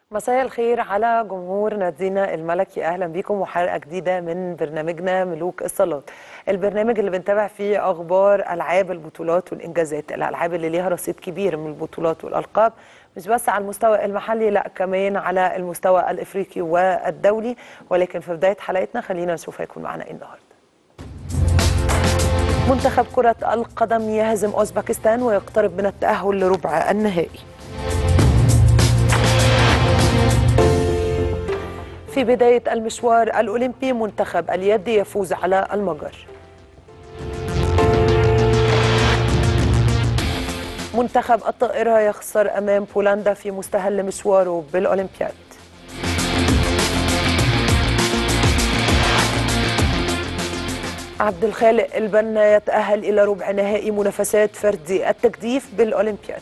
مساء الخير على جمهور نادينا الملكي اهلا بيكم وحلقه جديده من برنامجنا ملوك الصالات البرنامج اللي بنتابع فيه اخبار العاب البطولات والانجازات الالعاب اللي ليها رصيد كبير من البطولات والالقاب مش بس على المستوى المحلي لا كمان على المستوى الافريقي والدولي ولكن في بدايه حلقتنا خلينا نشوف هيكون معانا ايه النهارده منتخب كرة القدم يهزم أوزبكستان ويقترب من التأهل لربع النهائي في بداية المشوار الأولمبي منتخب اليد يفوز على المجر منتخب الطائرة يخسر أمام بولندا في مستهل مشواره بالأولمبياد عبد الخالق البنا يتأهل إلى ربع نهائي منافسات فردي التجديف بالأولمبياد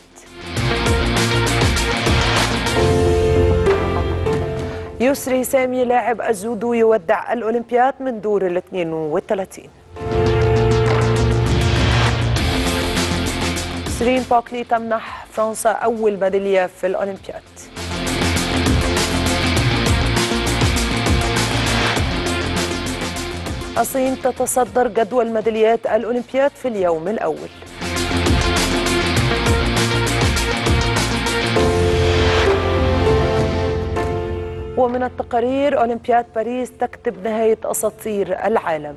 يسري سامي لاعب الجودو يودع الأولمبياد من دور ال 32 سيرين بوكلي تمنح فرنسا أول ميدالية في الأولمبياد الصين تتصدر جدول ميداليات الأولمبياد في اليوم الأول ومن التقارير أولمبياد باريس تكتب نهاية أساطير العالم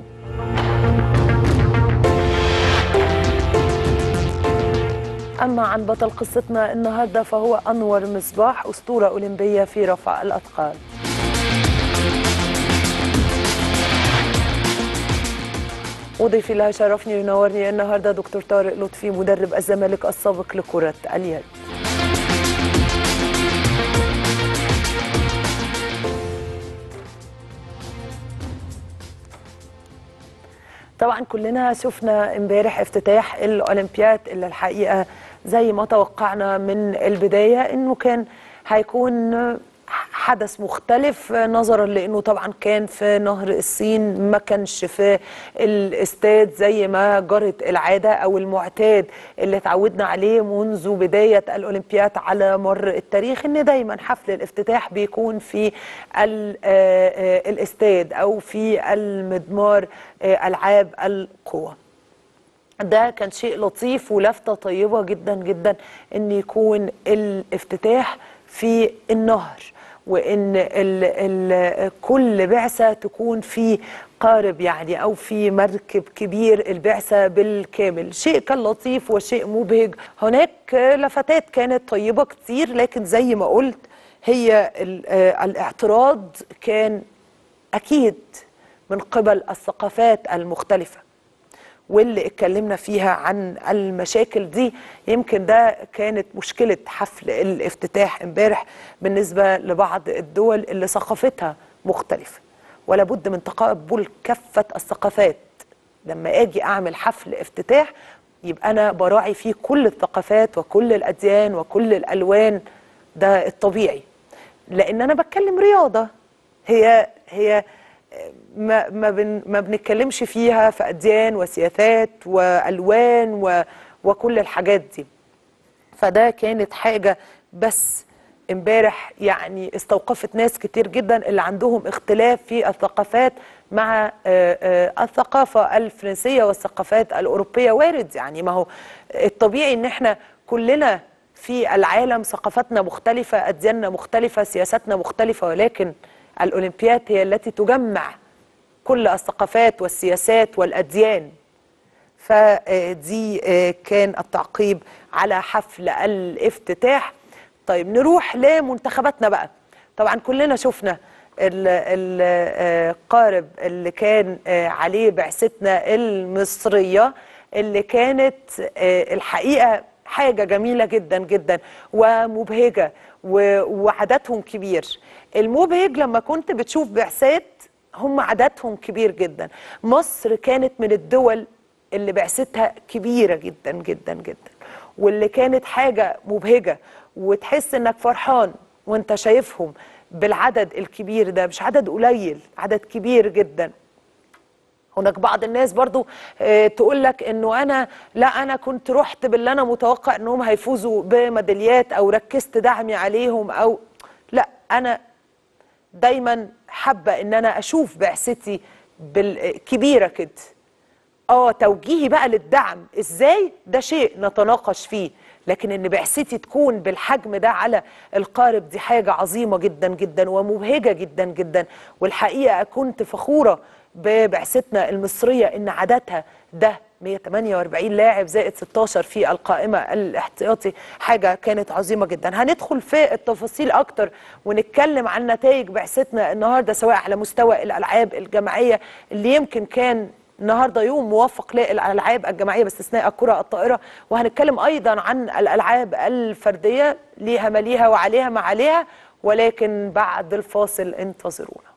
أما عن بطل قصتنا النهاردة فهو أنور مصباح أسطورة أولمبية في رفع الأثقال وضيفي اللي هيشرفني وينورني النهارده دكتور طارق لطفي مدرب الزمالك السابق لكرة اليد طبعا كلنا شفنا امبارح افتتاح الاولمبياد اللي الحقيقه زي ما توقعنا من البدايه انه كان هيكون حدث مختلف نظرا لانه طبعا كان في نهر الصين ما كانش في الاستاد زي ما جرت العاده او المعتاد اللي اتعودنا عليه منذ بدايه الاولمبياد على مر التاريخ ان دايما حفل الافتتاح بيكون في الاستاد او في المضمار العاب القوى ده كان شيء لطيف ولفته طيبه جدا جدا ان يكون الافتتاح في النهر وان ال ال كل بعثه تكون في قارب يعني او في مركب كبير البعثه بالكامل شيء كان لطيف وشيء مبهج هناك لفتات كانت طيبه كتير لكن زي ما قلت هي الاعتراض كان اكيد من قبل الثقافات المختلفه واللي اتكلمنا فيها عن المشاكل دي يمكن ده كانت مشكلة حفل الافتتاح امبارح بالنسبة لبعض الدول اللي ثقافتها مختلفة ولا بد من تقبل كافة الثقافات لما اجي اعمل حفل افتتاح يبقى انا براعي فيه كل الثقافات وكل الاديان وكل الالوان ده الطبيعي لان انا بتكلم رياضة هي هي ما ما, بن ما بنتكلمش فيها في اديان وسياسات والوان و وكل الحاجات دي فده كانت حاجه بس امبارح يعني استوقفت ناس كتير جدا اللي عندهم اختلاف في الثقافات مع الثقافه الفرنسيه والثقافات الاوروبيه وارد يعني ما هو الطبيعي ان احنا كلنا في العالم ثقافتنا مختلفه ادياننا مختلفه سياساتنا مختلفه ولكن الأولمبياد هي التي تجمع كل الثقافات والسياسات والأديان فدي كان التعقيب على حفل الافتتاح طيب نروح لمنتخباتنا بقى طبعا كلنا شفنا القارب اللي كان عليه بعثتنا المصرية اللي كانت الحقيقة حاجة جميلة جدا جدا ومبهجة وعددهم كبير المبهج لما كنت بتشوف بعثات هم عددهم كبير جدا مصر كانت من الدول اللي بعثتها كبيرة جدا جدا جدا واللي كانت حاجة مبهجة وتحس انك فرحان وانت شايفهم بالعدد الكبير ده مش عدد قليل عدد كبير جدا هناك بعض الناس برضو اه تقول لك انه انا لا انا كنت رحت باللي انا متوقع انهم هيفوزوا بميداليات او ركزت دعمي عليهم او لا انا دايما حابه ان انا اشوف بعثتي بالكبيره كده اه توجيهي بقى للدعم ازاي ده شيء نتناقش فيه لكن ان بعثتي تكون بالحجم ده على القارب دي حاجه عظيمه جدا جدا ومبهجه جدا جدا والحقيقه كنت فخوره ببعثتنا المصريه ان عددها ده 148 لاعب زائد 16 في القائمة الاحتياطي حاجة كانت عظيمة جدا هندخل في التفاصيل أكتر ونتكلم عن نتائج بعثتنا النهاردة سواء على مستوى الألعاب الجماعية اللي يمكن كان النهارده يوم موفق للالعاب الجماعيه باستثناء الكره الطائره وهنتكلم ايضا عن الالعاب الفرديه ليها ما ليها وعليها ما عليها ولكن بعد الفاصل انتظرونا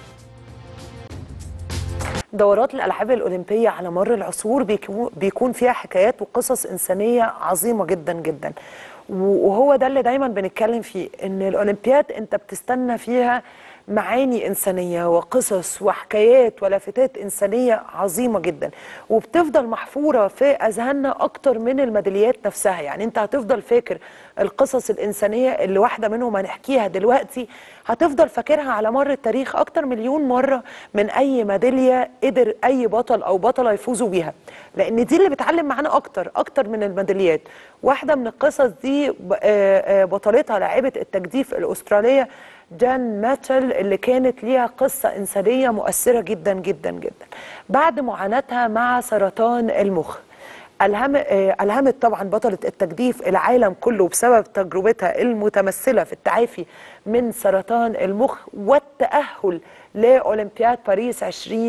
دورات الالعاب الاولمبيه على مر العصور بيكون فيها حكايات وقصص انسانيه عظيمه جدا جدا وهو ده اللي دايما بنتكلم فيه ان الاولمبياد انت بتستنى فيها معاني إنسانية وقصص وحكايات ولافتات إنسانية عظيمة جدا وبتفضل محفورة في أذهاننا أكتر من الميداليات نفسها يعني أنت هتفضل فاكر القصص الإنسانية اللي واحدة منهم هنحكيها دلوقتي هتفضل فاكرها على مر التاريخ أكتر مليون مرة من أي ميدالية قدر أي بطل أو بطلة يفوزوا بيها لأن دي اللي بتعلم معانا أكتر أكتر من الميداليات واحدة من القصص دي بطلتها لاعبة التجديف الأسترالية جان ماتل اللي كانت ليها قصة إنسانية مؤثرة جدا جدا جدا بعد معاناتها مع سرطان المخ ألهم ألهمت طبعا بطلة التجديف العالم كله بسبب تجربتها المتمثلة في التعافي من سرطان المخ والتأهل لأولمبياد باريس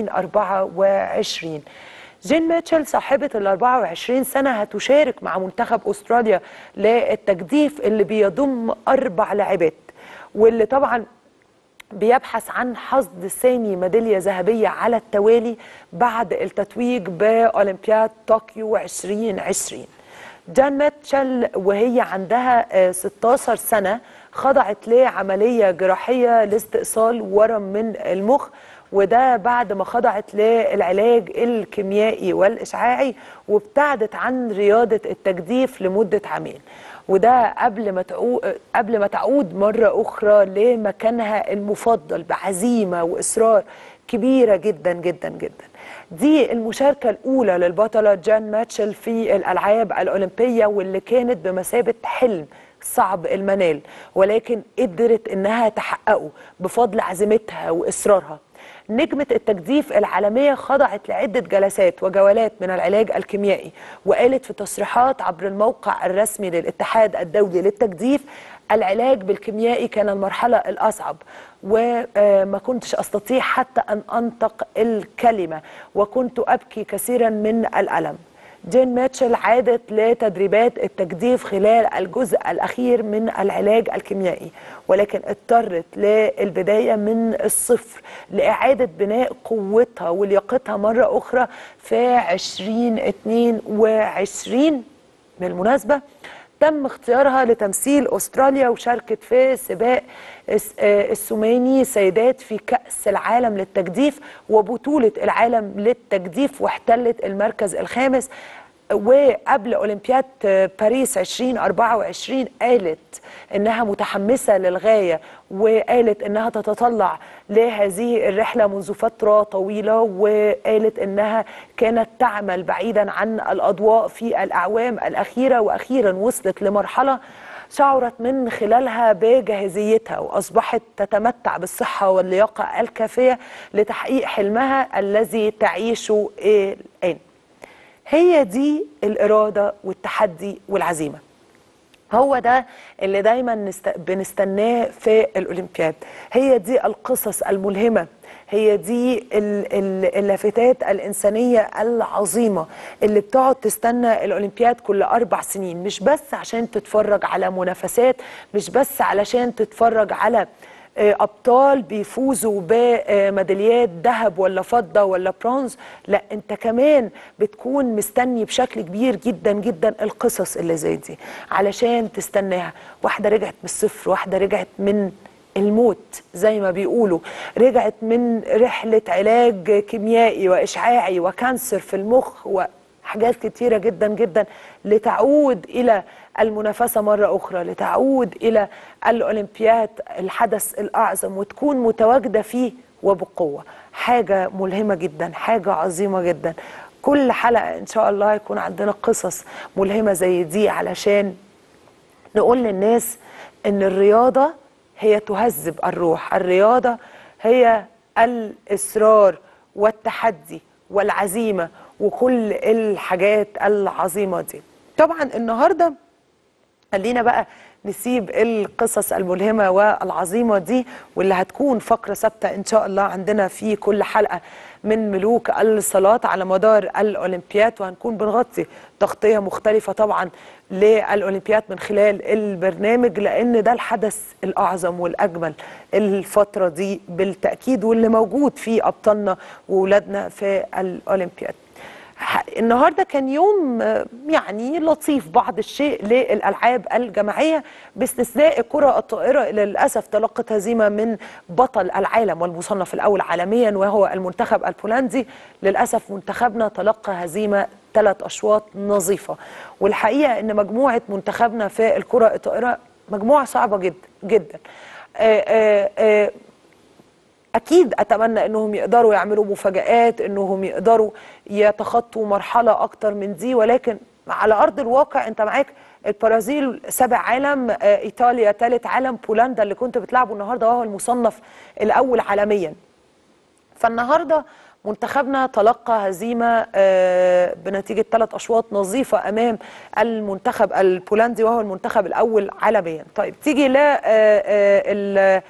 2024 جين ميتشل صاحبة ال 24 سنة هتشارك مع منتخب أستراليا للتجديف اللي بيضم أربع لاعبات واللي طبعا بيبحث عن حصد ثاني ميداليه ذهبيه على التوالي بعد التتويج باولمبياد طوكيو 2020 جان ميتشل وهي عندها 16 سنه خضعت لعمليه جراحيه لاستئصال ورم من المخ وده بعد ما خضعت للعلاج الكيميائي والاشعاعي وابتعدت عن رياضه التجديف لمده عامين وده قبل ما تعود قبل ما تعود مره اخرى لمكانها المفضل بعزيمه واصرار كبيره جدا جدا جدا. دي المشاركه الاولى للبطله جان ماتشل في الالعاب الاولمبيه واللي كانت بمثابه حلم صعب المنال ولكن قدرت انها تحققه بفضل عزيمتها واصرارها. نجمة التجديف العالمية خضعت لعدة جلسات وجولات من العلاج الكيميائي وقالت في تصريحات عبر الموقع الرسمي للاتحاد الدولي للتجديف العلاج بالكيميائي كان المرحلة الأصعب وما كنتش أستطيع حتى أن أنطق الكلمة وكنت أبكي كثيرا من الألم جين ماتشل عادت لتدريبات التجديف خلال الجزء الأخير من العلاج الكيميائي ولكن اضطرت للبداية من الصفر لإعادة بناء قوتها ولياقتها مرة أخرى في 2022 بالمناسبة تم اختيارها لتمثيل أستراليا وشاركت في سباق السوماني سيدات في كأس العالم للتجديف وبطولة العالم للتجديف واحتلت المركز الخامس وقبل أولمبياد باريس 2024 قالت إنها متحمسة للغاية وقالت إنها تتطلع لهذه الرحلة منذ فترة طويلة وقالت إنها كانت تعمل بعيدا عن الأضواء في الأعوام الأخيرة وأخيرا وصلت لمرحلة شعرت من خلالها بجاهزيتها واصبحت تتمتع بالصحه واللياقه الكافيه لتحقيق حلمها الذي تعيشه الان. هي دي الاراده والتحدي والعزيمه. هو ده اللي دايما نست... بنستناه في الاولمبياد هي دي القصص الملهمه هي دي اللافتات الإنسانية العظيمة اللي بتقعد تستنى الأولمبياد كل أربع سنين مش بس عشان تتفرج على منافسات مش بس علشان تتفرج على ابطال بيفوزوا بميداليات ذهب ولا فضه ولا برونز لا انت كمان بتكون مستني بشكل كبير جدا جدا القصص اللي زي دي علشان تستناها واحده رجعت من الصفر واحده رجعت من الموت زي ما بيقولوا رجعت من رحله علاج كيميائي واشعاعي وكانسر في المخ وحاجات كتيره جدا جدا لتعود الى المنافسة مرة أخرى لتعود إلى الأولمبياد الحدث الأعظم وتكون متواجدة فيه وبقوة حاجة ملهمة جدا حاجة عظيمة جدا كل حلقة إن شاء الله يكون عندنا قصص ملهمة زي دي علشان نقول للناس إن الرياضة هي تهذب الروح الرياضة هي الإصرار والتحدي والعزيمة وكل الحاجات العظيمة دي طبعا النهارده خلينا بقى نسيب القصص الملهمة والعظيمة دي واللي هتكون فقرة ثابتة إن شاء الله عندنا في كل حلقة من ملوك الصلاة على مدار الأولمبياد وهنكون بنغطي تغطية مختلفة طبعا للأولمبياد من خلال البرنامج لأن ده الحدث الأعظم والأجمل الفترة دي بالتأكيد واللي موجود في أبطالنا وولادنا في الأولمبياد النهارده كان يوم يعني لطيف بعض الشيء للالعاب الجماعيه باستثناء الكره الطائره اللي للاسف تلقت هزيمه من بطل العالم والمصنف الاول عالميا وهو المنتخب البولندي للاسف منتخبنا تلقى هزيمه ثلاث اشواط نظيفه والحقيقه ان مجموعه منتخبنا في الكره الطائره مجموعه صعبه جدا جدا آآ آآ اكيد اتمنى انهم يقدروا يعملوا مفاجآت انهم يقدروا يتخطوا مرحله اكتر من دي ولكن على ارض الواقع انت معاك البرازيل سابع عالم ايطاليا ثالث عالم بولندا اللي كنت بتلعبه النهارده وهو المصنف الاول عالميا فالنهارده منتخبنا تلقى هزيمه بنتيجه ثلاث اشواط نظيفه امام المنتخب البولندي وهو المنتخب الاول عالميا طيب تيجي ل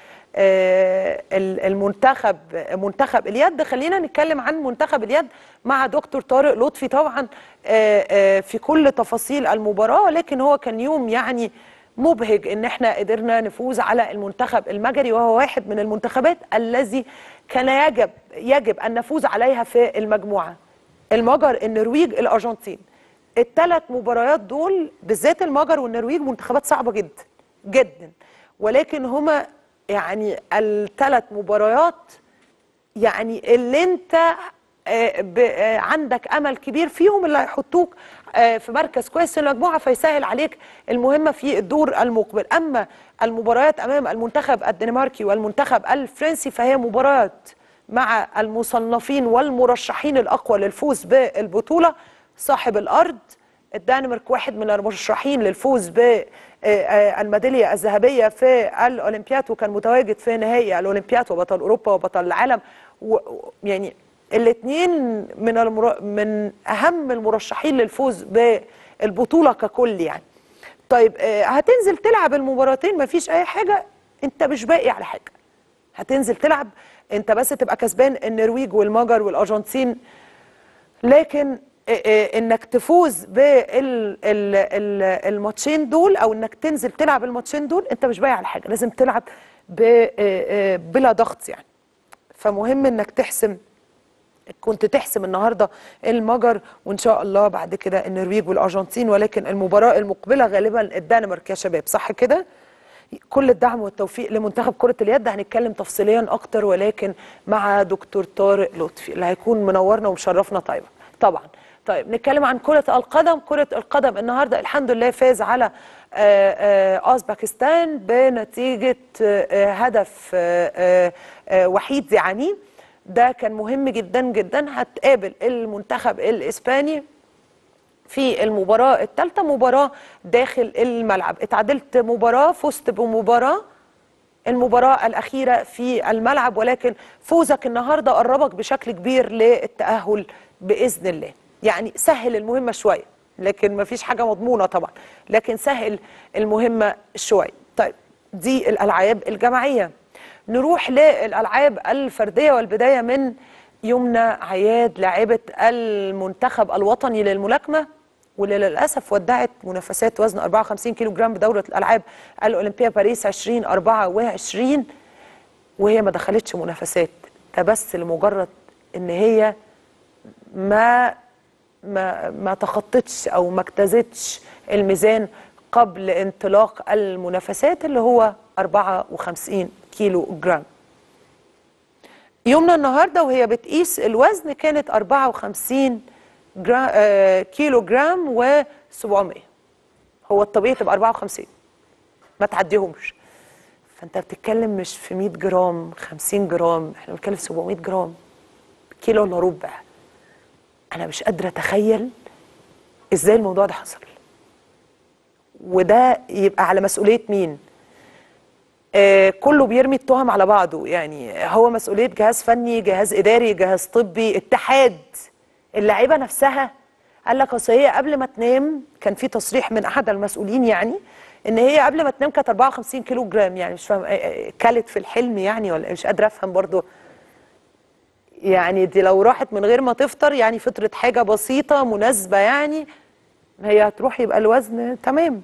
المنتخب منتخب اليد خلينا نتكلم عن منتخب اليد مع دكتور طارق لطفي طبعا في كل تفاصيل المباراه لكن هو كان يوم يعني مبهج ان احنا قدرنا نفوز على المنتخب المجري وهو واحد من المنتخبات الذي كان يجب يجب ان نفوز عليها في المجموعه المجر النرويج الارجنتين الثلاث مباريات دول بالذات المجر والنرويج منتخبات صعبه جدا جدا ولكن هما يعني الثلاث مباريات يعني اللي انت عندك امل كبير فيهم اللي هيحطوك في مركز كويس في المجموعه فيسهل عليك المهمه في الدور المقبل اما المباريات امام المنتخب الدنماركي والمنتخب الفرنسي فهي مباريات مع المصنفين والمرشحين الاقوى للفوز بالبطوله صاحب الارض الدنمارك واحد من المرشحين للفوز ب الميداليه الذهبيه في الاولمبياد وكان متواجد في نهائي الاولمبياد وبطل اوروبا وبطل العالم يعني الاثنين من المر... من اهم المرشحين للفوز بالبطوله ككل يعني طيب هتنزل تلعب المباراتين مفيش اي حاجه انت مش باقي على حاجه هتنزل تلعب انت بس تبقى كسبان النرويج والمجر والارجنتين لكن انك تفوز بالماتشين دول او انك تنزل تلعب الماتشين دول انت مش بايع على حاجه لازم تلعب بلا ضغط يعني فمهم انك تحسم كنت تحسم النهارده المجر وان شاء الله بعد كده النرويج والارجنتين ولكن المباراه المقبله غالبا الدنمارك يا شباب صح كده كل الدعم والتوفيق لمنتخب كرة اليد هنتكلم تفصيليا أكتر ولكن مع دكتور طارق لطفي اللي هيكون منورنا ومشرفنا طيبة طبعا طيب نتكلم عن كرة القدم كرة القدم النهاردة الحمد لله فاز على أوزباكستان بنتيجة هدف وحيد يعني ده كان مهم جدا جدا هتقابل المنتخب الإسباني في المباراة الثالثة مباراة داخل الملعب اتعادلت مباراة فزت بمباراة المباراة الأخيرة في الملعب ولكن فوزك النهاردة قربك بشكل كبير للتأهل بإذن الله يعني سهل المهمة شوية لكن ما فيش حاجة مضمونة طبعا لكن سهل المهمة شوية طيب دي الألعاب الجماعية نروح للألعاب الفردية والبداية من يمنى عياد لاعبة المنتخب الوطني للملاكمة واللي للأسف ودعت منافسات وزن 54 كيلو جرام بدورة الألعاب الأولمبية باريس 2024 وهي ما دخلتش منافسات ده بس لمجرد ان هي ما ما ما تخطتش او ما اجتازتش الميزان قبل انطلاق المنافسات اللي هو 54 كيلو جرام يومنا النهارده وهي بتقيس الوزن كانت 54 جرام آه كيلو جرام و700 هو الطبيعي تبقى 54 ما تعديهمش فانت بتتكلم مش في 100 جرام 50 جرام احنا بنتكلم في 700 جرام كيلو الا ربع انا مش قادره اتخيل ازاي الموضوع ده حصل وده يبقى على مسؤوليه مين آه كله بيرمي التهم على بعضه يعني هو مسؤوليه جهاز فني جهاز اداري جهاز طبي اتحاد اللعيبه نفسها قال لك اصل هي قبل ما تنام كان في تصريح من احد المسؤولين يعني ان هي قبل ما تنام كانت 54 كيلو جرام يعني مش فاهم آه، آه، كلت في الحلم يعني ولا إيه؟ مش قادره افهم برضه يعني دي لو راحت من غير ما تفطر يعني فطرت حاجه بسيطه مناسبه يعني هي هتروح يبقى الوزن تمام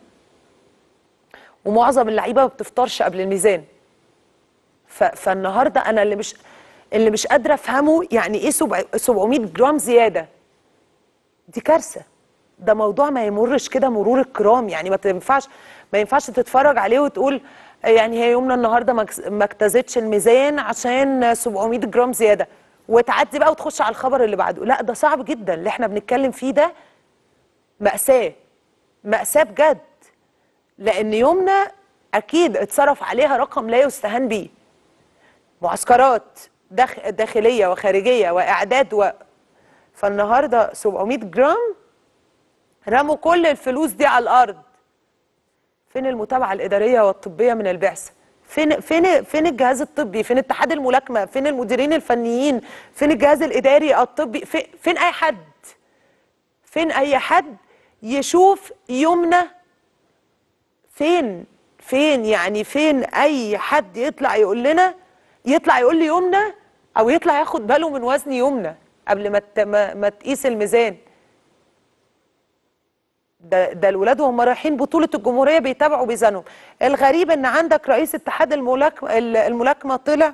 ومعظم اللعيبه ما بتفطرش قبل الميزان ف... فالنهارده انا اللي مش اللي مش قادره افهمه يعني ايه سبع- 700 جرام زياده دي كارثه ده موضوع ما يمرش كده مرور الكرام يعني ما تنفعش ما ينفعش تتفرج عليه وتقول يعني هي يومنا النهارده ما كس- ما اجتازتش الميزان عشان 700 جرام زياده وتعدي بقى وتخش على الخبر اللي بعده لا ده صعب جدا اللي احنا بنتكلم فيه ده مأساة مأساة بجد لأن يومنا أكيد اتصرف عليها رقم لا يستهان به معسكرات داخ داخلية وخارجية وإعداد و... فالنهاردة 700 جرام رموا كل الفلوس دي على الأرض فين المتابعة الإدارية والطبية من البعثة فين فين فين الجهاز الطبي فين اتحاد الملاكمة فين المديرين الفنيين فين الجهاز الإداري الطبي فين, فين أي حد فين اي حد يشوف يمنى فين فين يعني فين اي حد يطلع يقول لنا يطلع يقول لي يمنى او يطلع ياخد باله من وزن يمنى قبل ما ت- ما, ما تقيس الميزان ده ده الولاد وهم رايحين بطوله الجمهوريه بيتابعوا ميزانهم الغريب ان عندك رئيس اتحاد الملاكمه الملاكمه طلع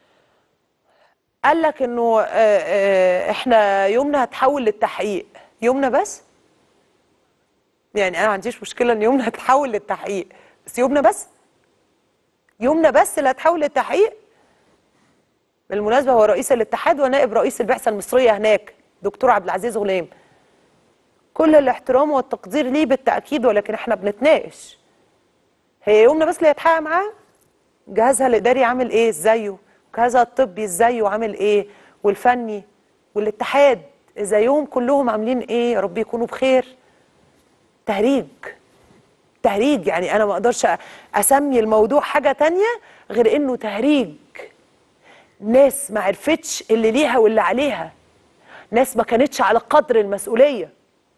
قال لك انه آه، آه، احنا يومنا هتحول للتحقيق يومنا بس يعني انا ما عنديش مشكله ان يومنا هتحول للتحقيق بس يومنا بس يومنا بس اللي هتحول للتحقيق بالمناسبه هو رئيس الاتحاد ونائب رئيس البعثه المصريه هناك دكتور عبد العزيز غلام كل الاحترام والتقدير ليه بالتاكيد ولكن احنا بنتناقش هي يومنا بس اللي هيتحقق معاه جهازها الاداري عامل ايه ازايه جهازها الطبي ازايه عامل ايه والفني والاتحاد ازايهم كلهم عاملين ايه يا رب يكونوا بخير تهريج تهريج يعني انا ما اقدرش اسمي الموضوع حاجه تانية غير انه تهريج ناس ما عرفتش اللي ليها واللي عليها ناس ما كانتش على قدر المسؤوليه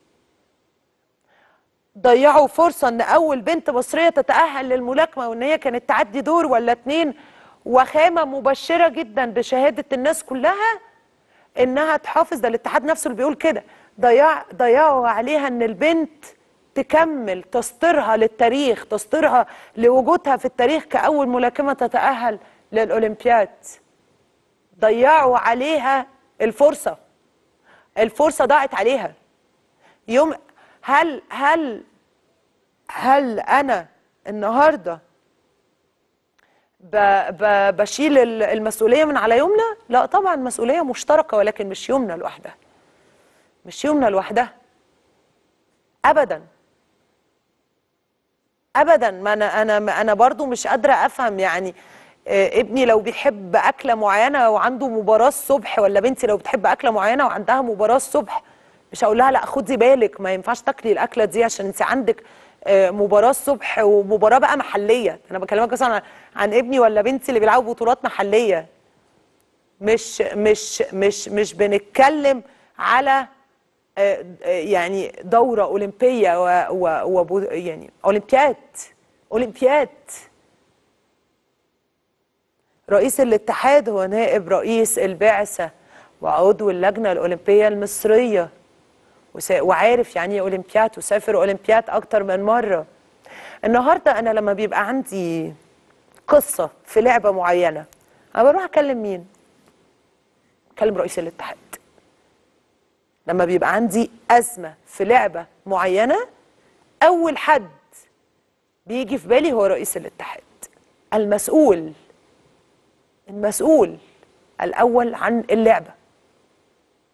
ضيعوا فرصة ان اول بنت مصرية تتأهل للملاكمة وان هي كانت تعدي دور ولا اتنين وخامة مبشرة جدا بشهادة الناس كلها انها تحافظ ده الاتحاد نفسه اللي بيقول كده ضيع ضيعوا عليها ان البنت تكمل تسطيرها للتاريخ تسطيرها لوجودها في التاريخ كأول ملاكمة تتأهل للأولمبياد ضيعوا عليها الفرصة الفرصة ضاعت عليها يوم هل هل هل انا النهارده ب ب بشيل ال- المسؤوليه من على يمنى لا طبعا مسؤوليه مشتركه ولكن مش يمنى لوحدها مش يمنى لوحدها ابدا ابدا ما انا انا ما انا برضو مش قادره افهم يعني آه، ابني لو بيحب اكله معينه وعنده مباراه الصبح ولا بنتي لو بتحب اكله معينه وعندها مباراه الصبح مش هقول لها لا خدي بالك ما ينفعش تاكلي الاكله دي عشان انت عندك آه، مباراه الصبح ومباراه بقى محليه انا بكلمك مثلا عن- عن ابني ولا بنتي اللي بيلعبوا بطولات محليه مش مش مش مش بنتكلم على آه، آه، يعني دورة أولمبية و و و يعني أولمبياد أولمبياد رئيس الاتحاد هو نائب رئيس البعثة وعضو اللجنة الأولمبية المصرية وس- وعارف يعني ايه أولمبياد وسافر أولمبياد أكتر من مرة النهاردة أنا لما بيبقى عندي قصة في لعبة معينة أنا بروح أكلم مين؟ أكلم رئيس الاتحاد لما بيبقى عندي أزمة في لعبة معينة أول حد بيجي في بالي هو رئيس الاتحاد المسؤول المسؤول الأول عن اللعبة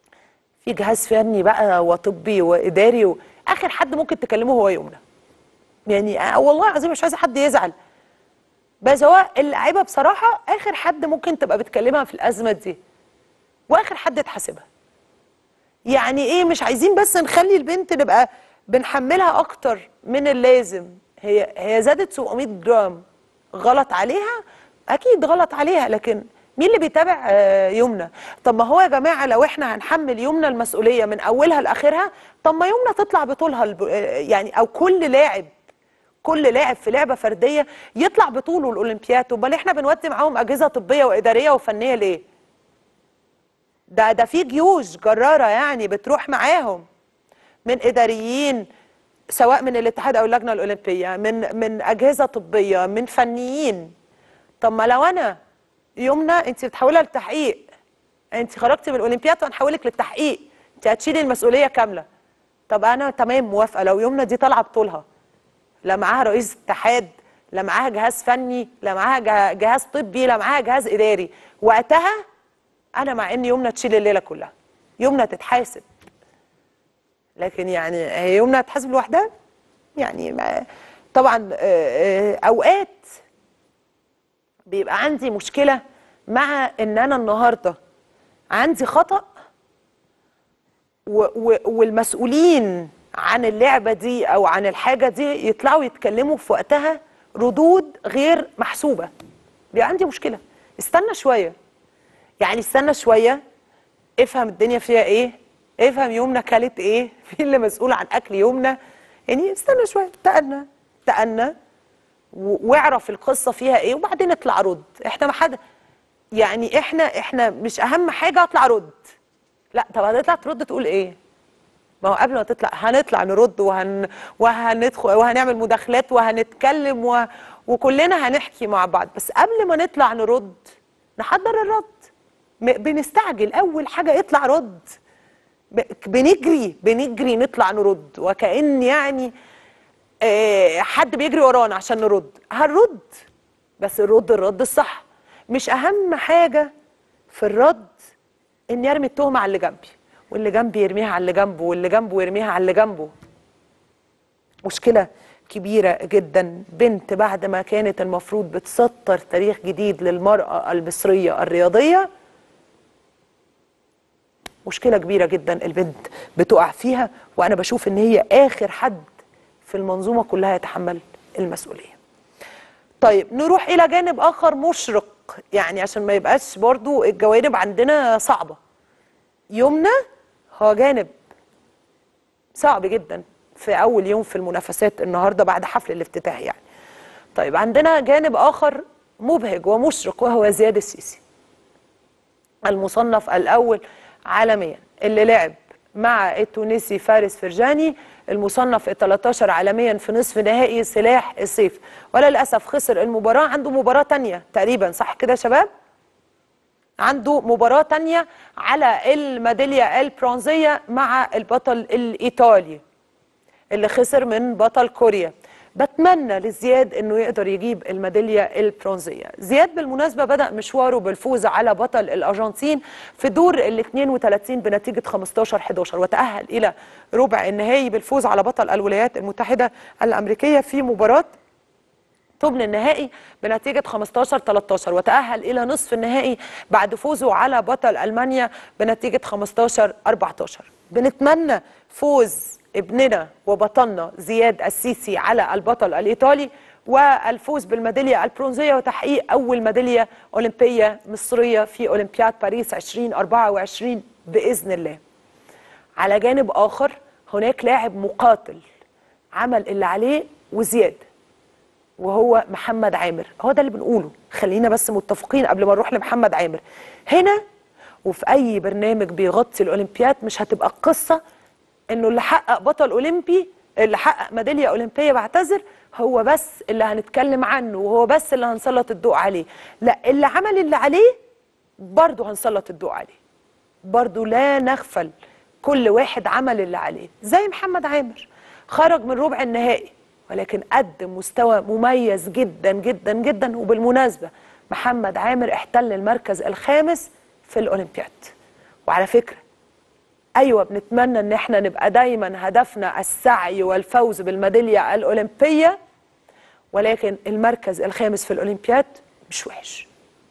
في جهاز فني بقى وطبي وإداري و... آخر حد ممكن تكلمه هو يمنى يعني آه والله العظيم مش عايزه حد يزعل بس هو اللعيبه بصراحه اخر حد ممكن تبقى بتكلمها في الازمه دي واخر حد تحاسبها يعني ايه مش عايزين بس نخلي البنت نبقى بنحملها اكتر من اللازم هي هي زادت 700 جرام غلط عليها اكيد غلط عليها لكن مين اللي بيتابع آه، يمنى طب ما هو يا جماعه لو احنا هنحمل يمنى المسؤوليه من اولها لاخرها طب ما يمنى تطلع بطولها الب- آه، يعني او كل لاعب كل لاعب في لعبه فرديه يطلع بطوله الاولمبياد امال احنا بنودي معاهم اجهزه طبيه واداريه وفنيه ليه ده ده في جيوش جراره يعني بتروح معاهم من اداريين سواء من الاتحاد او اللجنه الاولمبيه من من اجهزه طبيه من فنيين طب ما لو انا يمنى انت بتحولها للتحقيق انت خرجتي من الاولمبياد وهنحولك للتحقيق انت هتشيلي المسؤوليه كامله طب انا تمام موافقه لو يمنى دي طالعه بطولها لا معاها رئيس اتحاد لا معاها جهاز فني لا معاها جه- جهاز طبي لا معاها جهاز اداري وقتها انا مع ان يمنى تشيل الليله كلها يمنى تتحاسب لكن يعني هي يمنى تتحاسب لوحدها يعني ما طبعا آه، آه، اوقات بيبقى عندي مشكله مع ان انا النهارده عندي خطأ و و والمسؤولين عن اللعبه دي او عن الحاجه دي يطلعوا يتكلموا في وقتها ردود غير محسوبه بيبقى عندي مشكله استنى شويه يعني استنى شويه افهم الدنيا فيها ايه افهم يومنا كلت ايه مين اللي مسؤول عن اكل يومنا يعني استنى شويه تأنى تأنى و- واعرف القصه فيها ايه وبعدين اطلع رد احنا ما حد يعني احنا احنا مش اهم حاجه اطلع رد لا طب هتطلع ترد تقول ايه ما هو قبل ما تطلع هنطلع نرد وهن وهندخل وهنعمل مداخلات وهنتكلم و... وكلنا هنحكي مع بعض بس قبل ما نطلع نرد نحضر الرد م... بنستعجل اول حاجه يطلع رد ب... بنجري بنجري نطلع نرد وكأن يعني آه، حد بيجري ورانا عشان نرد هنرد بس الرد الرد الصح مش اهم حاجه في الرد اني ارمي التهمه على اللي جنبي واللي جنبي يرميها على اللي جنبه واللي جنبه يرميها على اللي جنبه مشكله كبيره جدا بنت بعد ما كانت المفروض بتسطر تاريخ جديد للمراه المصريه الرياضيه مشكله كبيره جدا البنت بتقع فيها وانا بشوف ان هي اخر حد في المنظومه كلها يتحمل المسؤوليه طيب نروح الى جانب اخر مشرق يعني عشان ما يبقاش برضو الجوانب عندنا صعبه يومنا هو جانب صعب جدا في اول يوم في المنافسات النهارده بعد حفل الافتتاح يعني طيب عندنا جانب اخر مبهج ومشرق وهو زياد السيسي المصنف الاول عالميا اللي لعب مع التونسي فارس فرجاني المصنف ال 13 عالميا في نصف نهائي سلاح السيف وللاسف خسر المباراه عنده مباراه تانية تقريبا صح كده يا شباب عنده مباراة تانية على الميدالية البرونزية مع البطل الإيطالي اللي خسر من بطل كوريا بتمنى لزياد انه يقدر يجيب الميداليه البرونزيه زياد بالمناسبه بدا مشواره بالفوز على بطل الارجنتين في دور ال 32 بنتيجه 15 11 وتاهل الى ربع النهائي بالفوز على بطل الولايات المتحده الامريكيه في مباراه ثمن النهائي بنتيجة 15 13 وتأهل إلى نصف النهائي بعد فوزه على بطل ألمانيا بنتيجة 15 14 بنتمنى فوز ابننا وبطلنا زياد السيسي على البطل الإيطالي والفوز بالميدالية البرونزية وتحقيق أول ميدالية أولمبية مصرية في أولمبياد باريس 2024 بإذن الله على جانب آخر هناك لاعب مقاتل عمل اللي عليه وزيادة وهو محمد عامر هو ده اللي بنقوله خلينا بس متفقين قبل ما نروح لمحمد عامر هنا وفي اي برنامج بيغطي الاولمبياد مش هتبقى القصه انه اللي حقق بطل اولمبي اللي حقق ميداليه اولمبيه بعتذر هو بس اللي هنتكلم عنه وهو بس اللي هنسلط الضوء عليه لا اللي عمل اللي عليه برضه هنسلط الضوء عليه برضه لا نغفل كل واحد عمل اللي عليه زي محمد عامر خرج من ربع النهائي ولكن قدم مستوى مميز جدا جدا جدا وبالمناسبة محمد عامر احتل المركز الخامس في الأولمبياد وعلى فكرة ايوه بنتمنى ان احنا نبقى دايما هدفنا السعي والفوز بالميداليه الاولمبيه ولكن المركز الخامس في الاولمبياد مش وحش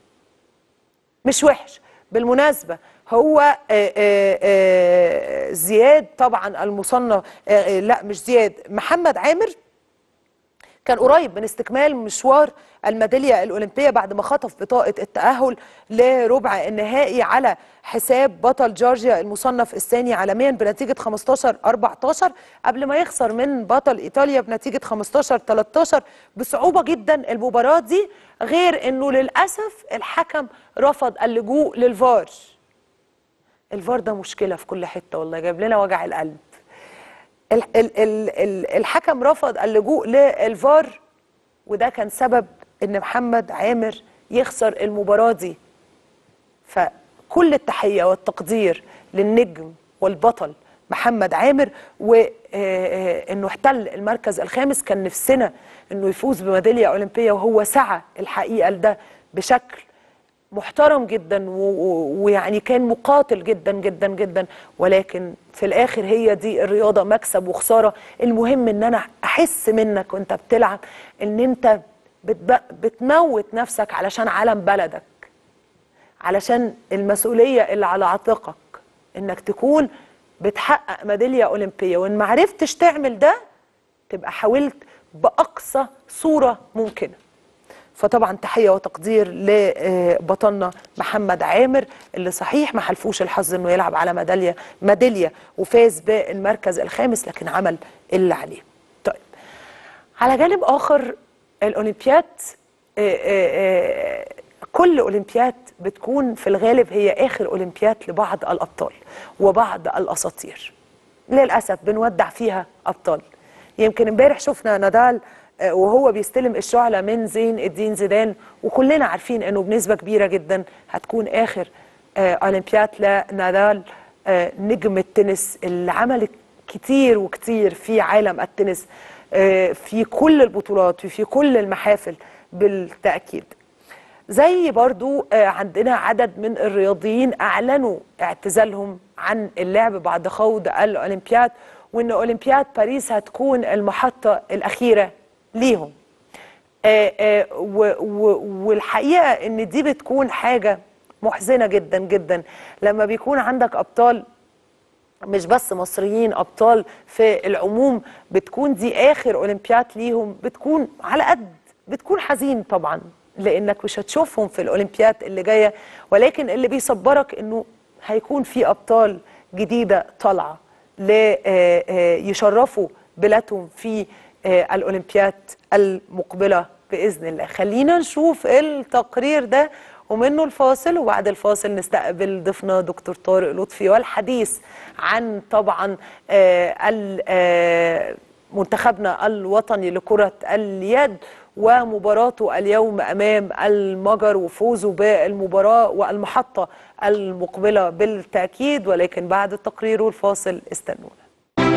مش وحش بالمناسبة هو آه، آه، آه، زياد طبعا المصنف آه، آه، لا مش زياد محمد عامر كان قريب من استكمال مشوار الميدالية الأولمبية بعد ما خطف بطاقة التأهل لربع النهائي على حساب بطل جورجيا المصنف الثاني عالميا بنتيجة 15 14 قبل ما يخسر من بطل إيطاليا بنتيجة 15 13 بصعوبة جدا المباراة دي غير أنه للأسف الحكم رفض اللجوء للفار الفار ده مشكلة في كل حتة والله جايب لنا وجع القلب ال- ال- ال- ال- الحكم رفض اللجوء للفار وده كان سبب ان محمد عامر يخسر المباراة دي فكل التحية والتقدير للنجم والبطل محمد عامر وانه احتل المركز الخامس كان نفسنا انه يفوز بميدالية اولمبية وهو سعى الحقيقة لده بشكل محترم جدا و- و- ويعني كان مقاتل جدا جدا جدا ولكن في الاخر هي دي الرياضه مكسب وخساره المهم ان انا احس منك وانت بتلعب ان انت بتب... بتموت نفسك علشان علم بلدك علشان المسؤوليه اللي على عاتقك انك تكون بتحقق ميداليه اولمبيه وان ما عرفتش تعمل ده تبقى حاولت باقصى صوره ممكنه فطبعا تحيه وتقدير لبطلنا محمد عامر اللي صحيح ما حلفوش الحظ انه يلعب على ميداليه ميداليه وفاز بالمركز الخامس لكن عمل اللي عليه. طيب على جانب اخر الاولمبياد آه، آه، آه، كل اولمبياد بتكون في الغالب هي اخر اولمبياد لبعض الابطال وبعض الاساطير. للاسف بنودع فيها ابطال. يمكن امبارح شفنا نادال آه، وهو بيستلم الشعلة من زين الدين زيدان وكلنا عارفين انه بنسبة كبيرة جدا هتكون اخر آه، اولمبياد لنادال آه، نجم التنس اللي عمل كتير وكتير في عالم التنس آه، في كل البطولات وفي كل المحافل بالتأكيد زي برضو آه، عندنا عدد من الرياضيين اعلنوا اعتزالهم عن اللعب بعد خوض الاولمبياد وان اولمبياد باريس هتكون المحطه الاخيره ليهم آه، آه، و- و- والحقيقه ان دي بتكون حاجه محزنه جدا جدا لما بيكون عندك ابطال مش بس مصريين ابطال في العموم بتكون دي اخر اولمبياد ليهم بتكون على قد بتكون حزين طبعا لانك مش هتشوفهم في الاولمبياد اللي جايه ولكن اللي بيصبرك انه هيكون في ابطال جديده طالعه ل- آه، آه، يشرفوا بلادهم في آه، الاولمبياد المقبله باذن الله خلينا نشوف التقرير ده ومنه الفاصل وبعد الفاصل نستقبل ضيفنا دكتور طارق لطفي والحديث عن طبعا آه، ال- آه، منتخبنا الوطني لكرة اليد ومباراته اليوم أمام المجر وفوزه بالمباراة والمحطة المقبلة بالتأكيد ولكن بعد التقرير والفاصل استنونا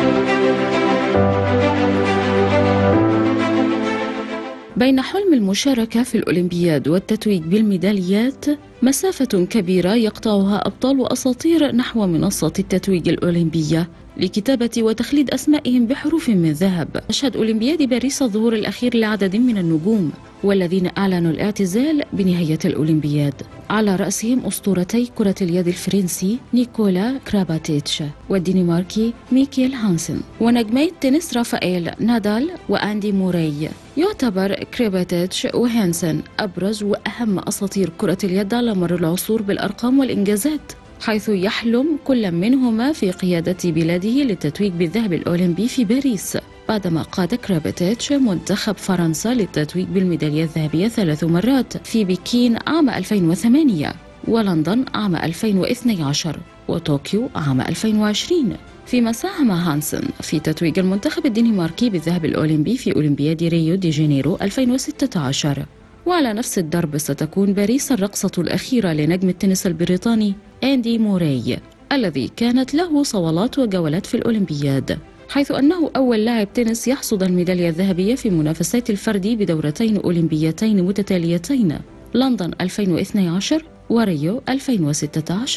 بين حلم المشاركة في الأولمبياد والتتويج بالميداليات مسافة كبيرة يقطعها أبطال وأساطير نحو منصة التتويج الأولمبية لكتابة وتخليد أسمائهم بحروف من ذهب أشهد أولمبياد باريس الظهور الأخير لعدد من النجوم والذين أعلنوا الاعتزال بنهاية الأولمبياد على رأسهم أسطورتي كرة اليد الفرنسي نيكولا كراباتيتش والدنماركي ميكيل هانسن ونجمي التنس رافائيل نادال وأندي موراي يعتبر كريباتيتش وهانسن أبرز وأهم أساطير كرة اليد على مر العصور بالأرقام والإنجازات حيث يحلم كل منهما في قيادة بلاده للتتويج بالذهب الأولمبي في باريس بعدما قاد كراباتيتش منتخب فرنسا للتتويج بالميدالية الذهبية ثلاث مرات في بكين عام 2008 ولندن عام 2012 وطوكيو عام 2020 فيما ساهم هانسن في تتويج المنتخب الدنماركي بالذهب الأولمبي في أولمبياد ريو دي جانيرو 2016 وعلى نفس الدرب ستكون باريس الرقصة الأخيرة لنجم التنس البريطاني أندي موراي الذي كانت له صولات وجولات في الأولمبياد حيث أنه أول لاعب تنس يحصد الميدالية الذهبية في منافسات الفرد بدورتين أولمبيتين متتاليتين لندن 2012 وريو 2016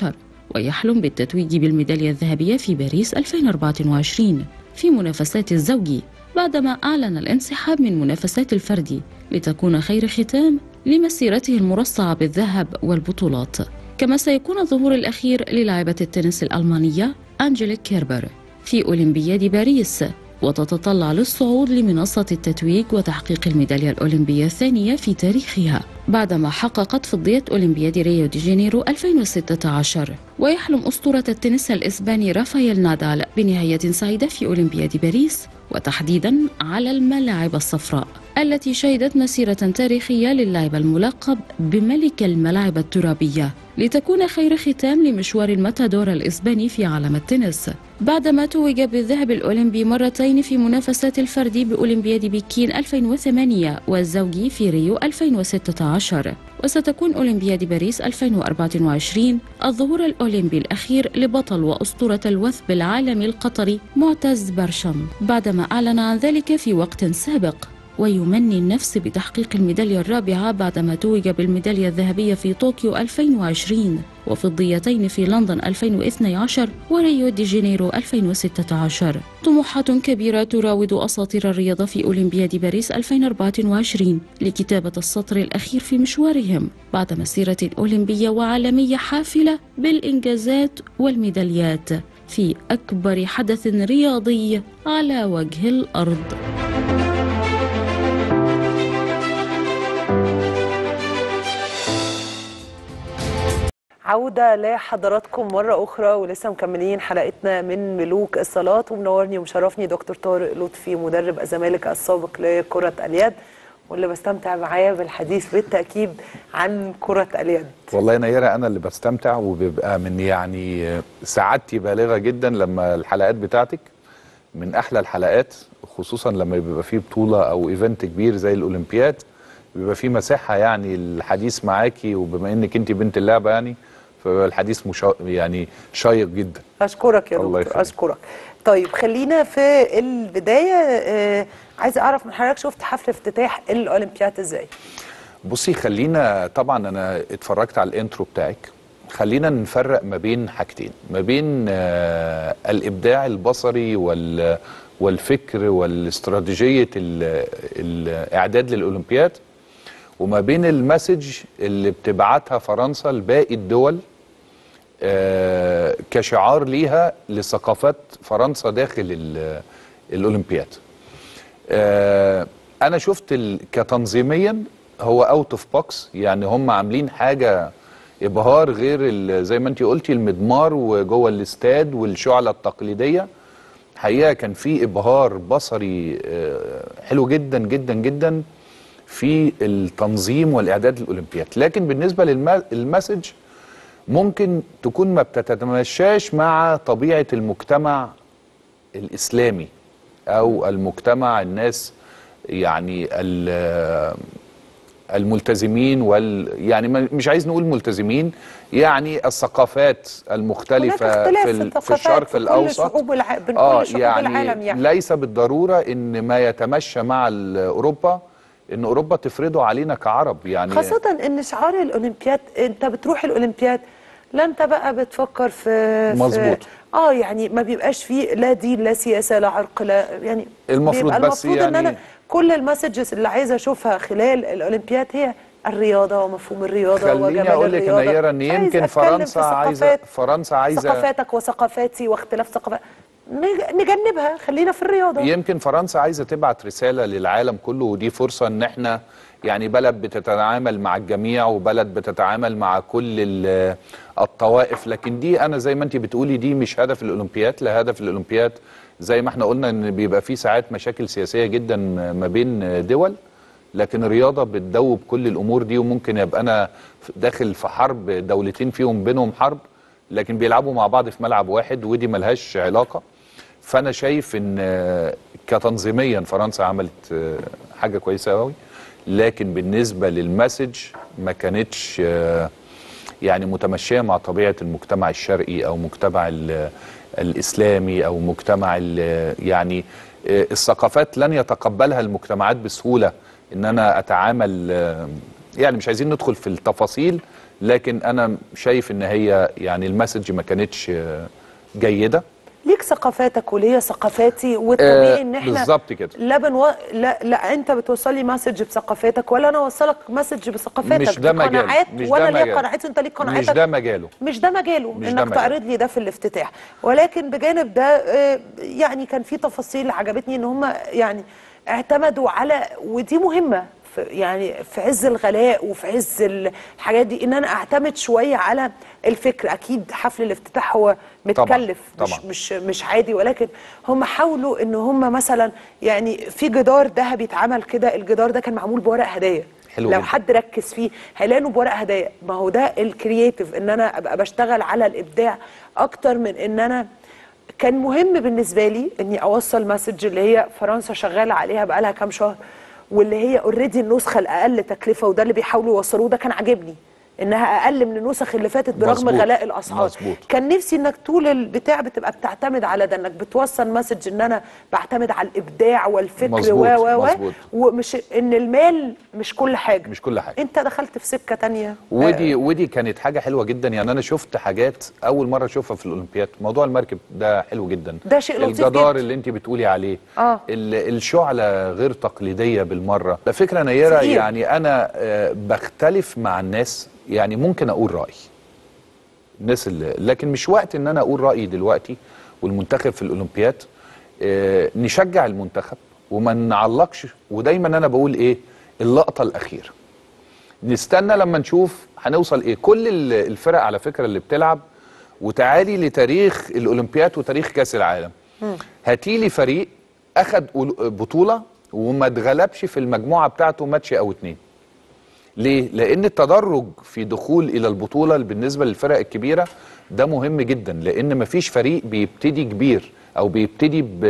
ويحلم بالتتويج بالميدالية الذهبية في باريس 2024 في منافسات الزوجي بعدما أعلن الانسحاب من منافسات الفردي لتكون خير ختام لمسيرته المرصعة بالذهب والبطولات كما سيكون الظهور الأخير للاعبة التنس الألمانية أنجيليك كيربر في أولمبياد باريس وتتطلع للصعود لمنصة التتويج وتحقيق الميدالية الأولمبية الثانية في تاريخها بعدما حققت فضية أولمبياد ريو دي جانيرو 2016 ويحلم أسطورة التنس الإسباني رافائيل نادال بنهاية سعيدة في أولمبياد باريس وتحديدا على الملاعب الصفراء التي شهدت مسيرة تاريخية للاعب الملقب بملك الملاعب الترابية لتكون خير ختام لمشوار الماتادور الإسباني في عالم التنس بعدما توج بالذهب الأولمبي مرتين في منافسات الفرد بأولمبياد بكين 2008 والزوجي في ريو 2016 وستكون أولمبياد باريس 2024 الظهور الأولمبي الأخير لبطل وأسطورة الوثب العالمي القطري معتز برشم بعدما أعلن عن ذلك في وقت سابق ويمني النفس بتحقيق الميدالية الرابعة بعدما توج بالميدالية الذهبية في طوكيو 2020 وفضيتين في لندن 2012 وريو دي جانيرو 2016 طموحات كبيرة تراود أساطير الرياضة في أولمبياد باريس 2024 لكتابة السطر الأخير في مشوارهم بعد مسيرة أولمبية وعالمية حافلة بالإنجازات والميداليات في أكبر حدث رياضي على وجه الأرض عودة لحضراتكم مرة أخرى ولسه مكملين حلقتنا من ملوك الصلاة ومنورني ومشرفني دكتور طارق لطفي مدرب الزمالك السابق لكرة اليد واللي بستمتع معايا بالحديث بالتأكيد عن كرة اليد والله يا نيرة أنا اللي بستمتع وبيبقى من يعني سعادتي بالغة جدا لما الحلقات بتاعتك من أحلى الحلقات خصوصا لما بيبقى فيه بطولة أو إيفنت كبير زي الأولمبياد بيبقى فيه مساحة يعني الحديث معاكي وبما إنك أنت بنت اللعبة يعني فالحديث مشا... يعني شيق جدا أشكرك يا الله دكتور يخليك. أشكرك طيب خلينا في البداية آه عايزة أعرف من حضرتك شفت حفل افتتاح الأولمبياد إزاي؟ بصي خلينا طبعا انا اتفرجت على الانترو بتاعك خلينا نفرق ما بين حاجتين ما بين آه الابداع البصري وال والفكر والاستراتيجيه ال- الاعداد للاولمبياد وما بين المسج اللي بتبعتها فرنسا لباقي الدول آه كشعار ليها لثقافات فرنسا داخل ال- الاولمبياد آه، انا شفت ال... كتنظيميا هو اوت اوف بوكس يعني هم عاملين حاجه ابهار غير ال... زي ما انت قلتي المدمار وجوه الاستاد والشعله التقليديه حقيقه كان في ابهار بصري آه، حلو جدا جدا جدا في التنظيم والاعداد للاولمبياد لكن بالنسبه للمسج ممكن تكون ما بتتماشاش مع طبيعه المجتمع الاسلامي او المجتمع الناس يعني ال- الملتزمين وال يعني ما- مش عايز نقول ملتزمين يعني الثقافات هناك المختلفه اختلاف في, في ال- في الثقافات الشرق في كل الاوسط شعوب الع... بين اه كل شعوب يعني, العالم يعني ليس بالضروره ان ما يتمشى مع ال- اوروبا ان اوروبا تفرضه علينا كعرب يعني خاصة ان شعار الاولمبياد انت بتروح الاولمبياد لا انت بقى بتفكر في في- مظبوط. اه يعني ما بيبقاش فيه لا دين لا سياسة لا عرق لا يعني المفروض بيبقى بس المفروض ان يعني- انا كل المسجز اللي عايزة اشوفها خلال الاولمبياد هي الرياضة ومفهوم الرياضة وجمال خليني اقول لك الرياضة نيره ان مش عايز يمكن أتكلم في فرنسا عايزه ثقافات- فرنسا عايزه ثقافاتك وثقافاتي واختلاف ثقافات نج- نجنبها خلينا في الرياضة يمكن فرنسا عايزه تبعت رساله للعالم كله ودي فرصه ان احنا يعني بلد بتتعامل مع الجميع وبلد بتتعامل مع كل ال- الطوائف لكن دي انا زي ما انت بتقولي دي مش هدف الاولمبياد لا هدف الاولمبياد زي ما احنا قلنا ان بيبقى في ساعات مشاكل سياسيه جدا ما بين دول لكن الرياضه بتدوب كل الامور دي وممكن يبقى انا داخل في حرب دولتين فيهم بينهم حرب لكن بيلعبوا مع بعض في ملعب واحد ودي ملهاش علاقه فانا شايف ان آه، كتنظيميا فرنسا عملت آه، حاجه كويسه قوي لكن بالنسبه للمسج ما كانتش آه، يعني متمشيه مع طبيعه المجتمع الشرقي او مجتمع ال- الاسلامي او مجتمع ال- يعني آه، الثقافات لن يتقبلها المجتمعات بسهوله ان انا اتعامل آه، يعني مش عايزين ندخل في التفاصيل لكن انا شايف ان هي يعني المسج ما كانتش آه، جيده ليك ثقافاتك وليا ثقافاتي والطبيعي آه، ان احنا بالظبط كده. لا بنو... لا لا انت بتوصل لي مسج بثقافاتك ولا انا اوصلك مسج بثقافاتك مش ده دي مجاله. قناعات مش ده وانا ليا مجاله. قناعاتي وانت ليك قناعاتك مش ده مجاله مش ده مجاله مش انك ده مجاله. تعرض لي ده في الافتتاح ولكن بجانب ده آه، يعني كان في تفاصيل عجبتني ان هم يعني اعتمدوا على ودي مهمه في يعني في عز الغلاء وفي عز الحاجات دي ان انا اعتمد شويه على الفكر اكيد حفل الافتتاح هو متكلف مش طبعاً. مش مش عادي ولكن هم حاولوا ان هم مثلا يعني في جدار ذهبي اتعمل كده الجدار ده كان معمول بورق هدايا حلو لو جدا. حد ركز فيه هيلاقي انه بورق هدايا ما هو ده الكرييتيف ان انا ابقى بشتغل على الابداع اكتر من ان انا كان مهم بالنسبه لي اني اوصل مسج اللي هي فرنسا شغاله عليها بقالها كام شهر واللي هي اوريدي النسخه الاقل تكلفه وده اللي بيحاولوا يوصلوه ده كان عاجبني انها اقل من النسخ اللي فاتت برغم مظبوط. غلاء الاسعار مظبوط. كان نفسي انك طول البتاع بتبقى بتعتمد على ده انك بتوصل مسج ان انا بعتمد على الابداع والفكر و مظبوط، و و مظبوط. ومش ان المال مش كل حاجه مش كل حاجه انت دخلت في سكه تانية ودي ودي كانت حاجه حلوه جدا يعني انا شفت حاجات اول مره اشوفها في الاولمبياد موضوع المركب ده حلو جدا ده شيء لطيف الجدار جدا. اللي انت بتقولي عليه آه. ال- الشعله غير تقليديه بالمره على فكره نيره تقيل. يعني انا آه، بختلف مع الناس يعني ممكن اقول رايي الناس اللي لكن مش وقت ان انا اقول رايي دلوقتي والمنتخب في الاولمبياد آه، نشجع المنتخب وما نعلقش ودايما انا بقول ايه اللقطه الاخيره نستنى لما نشوف هنوصل ايه كل ال- الفرق على فكره اللي بتلعب وتعالي لتاريخ الاولمبياد وتاريخ كاس العالم هاتيلي فريق اخد أول- بطوله وما اتغلبش في المجموعه بتاعته ماتش او اتنين ليه؟ لأن التدرج في دخول إلى البطولة بالنسبة للفرق الكبيرة ده مهم جدا لأن مفيش فريق بيبتدي كبير أو بيبتدي ب...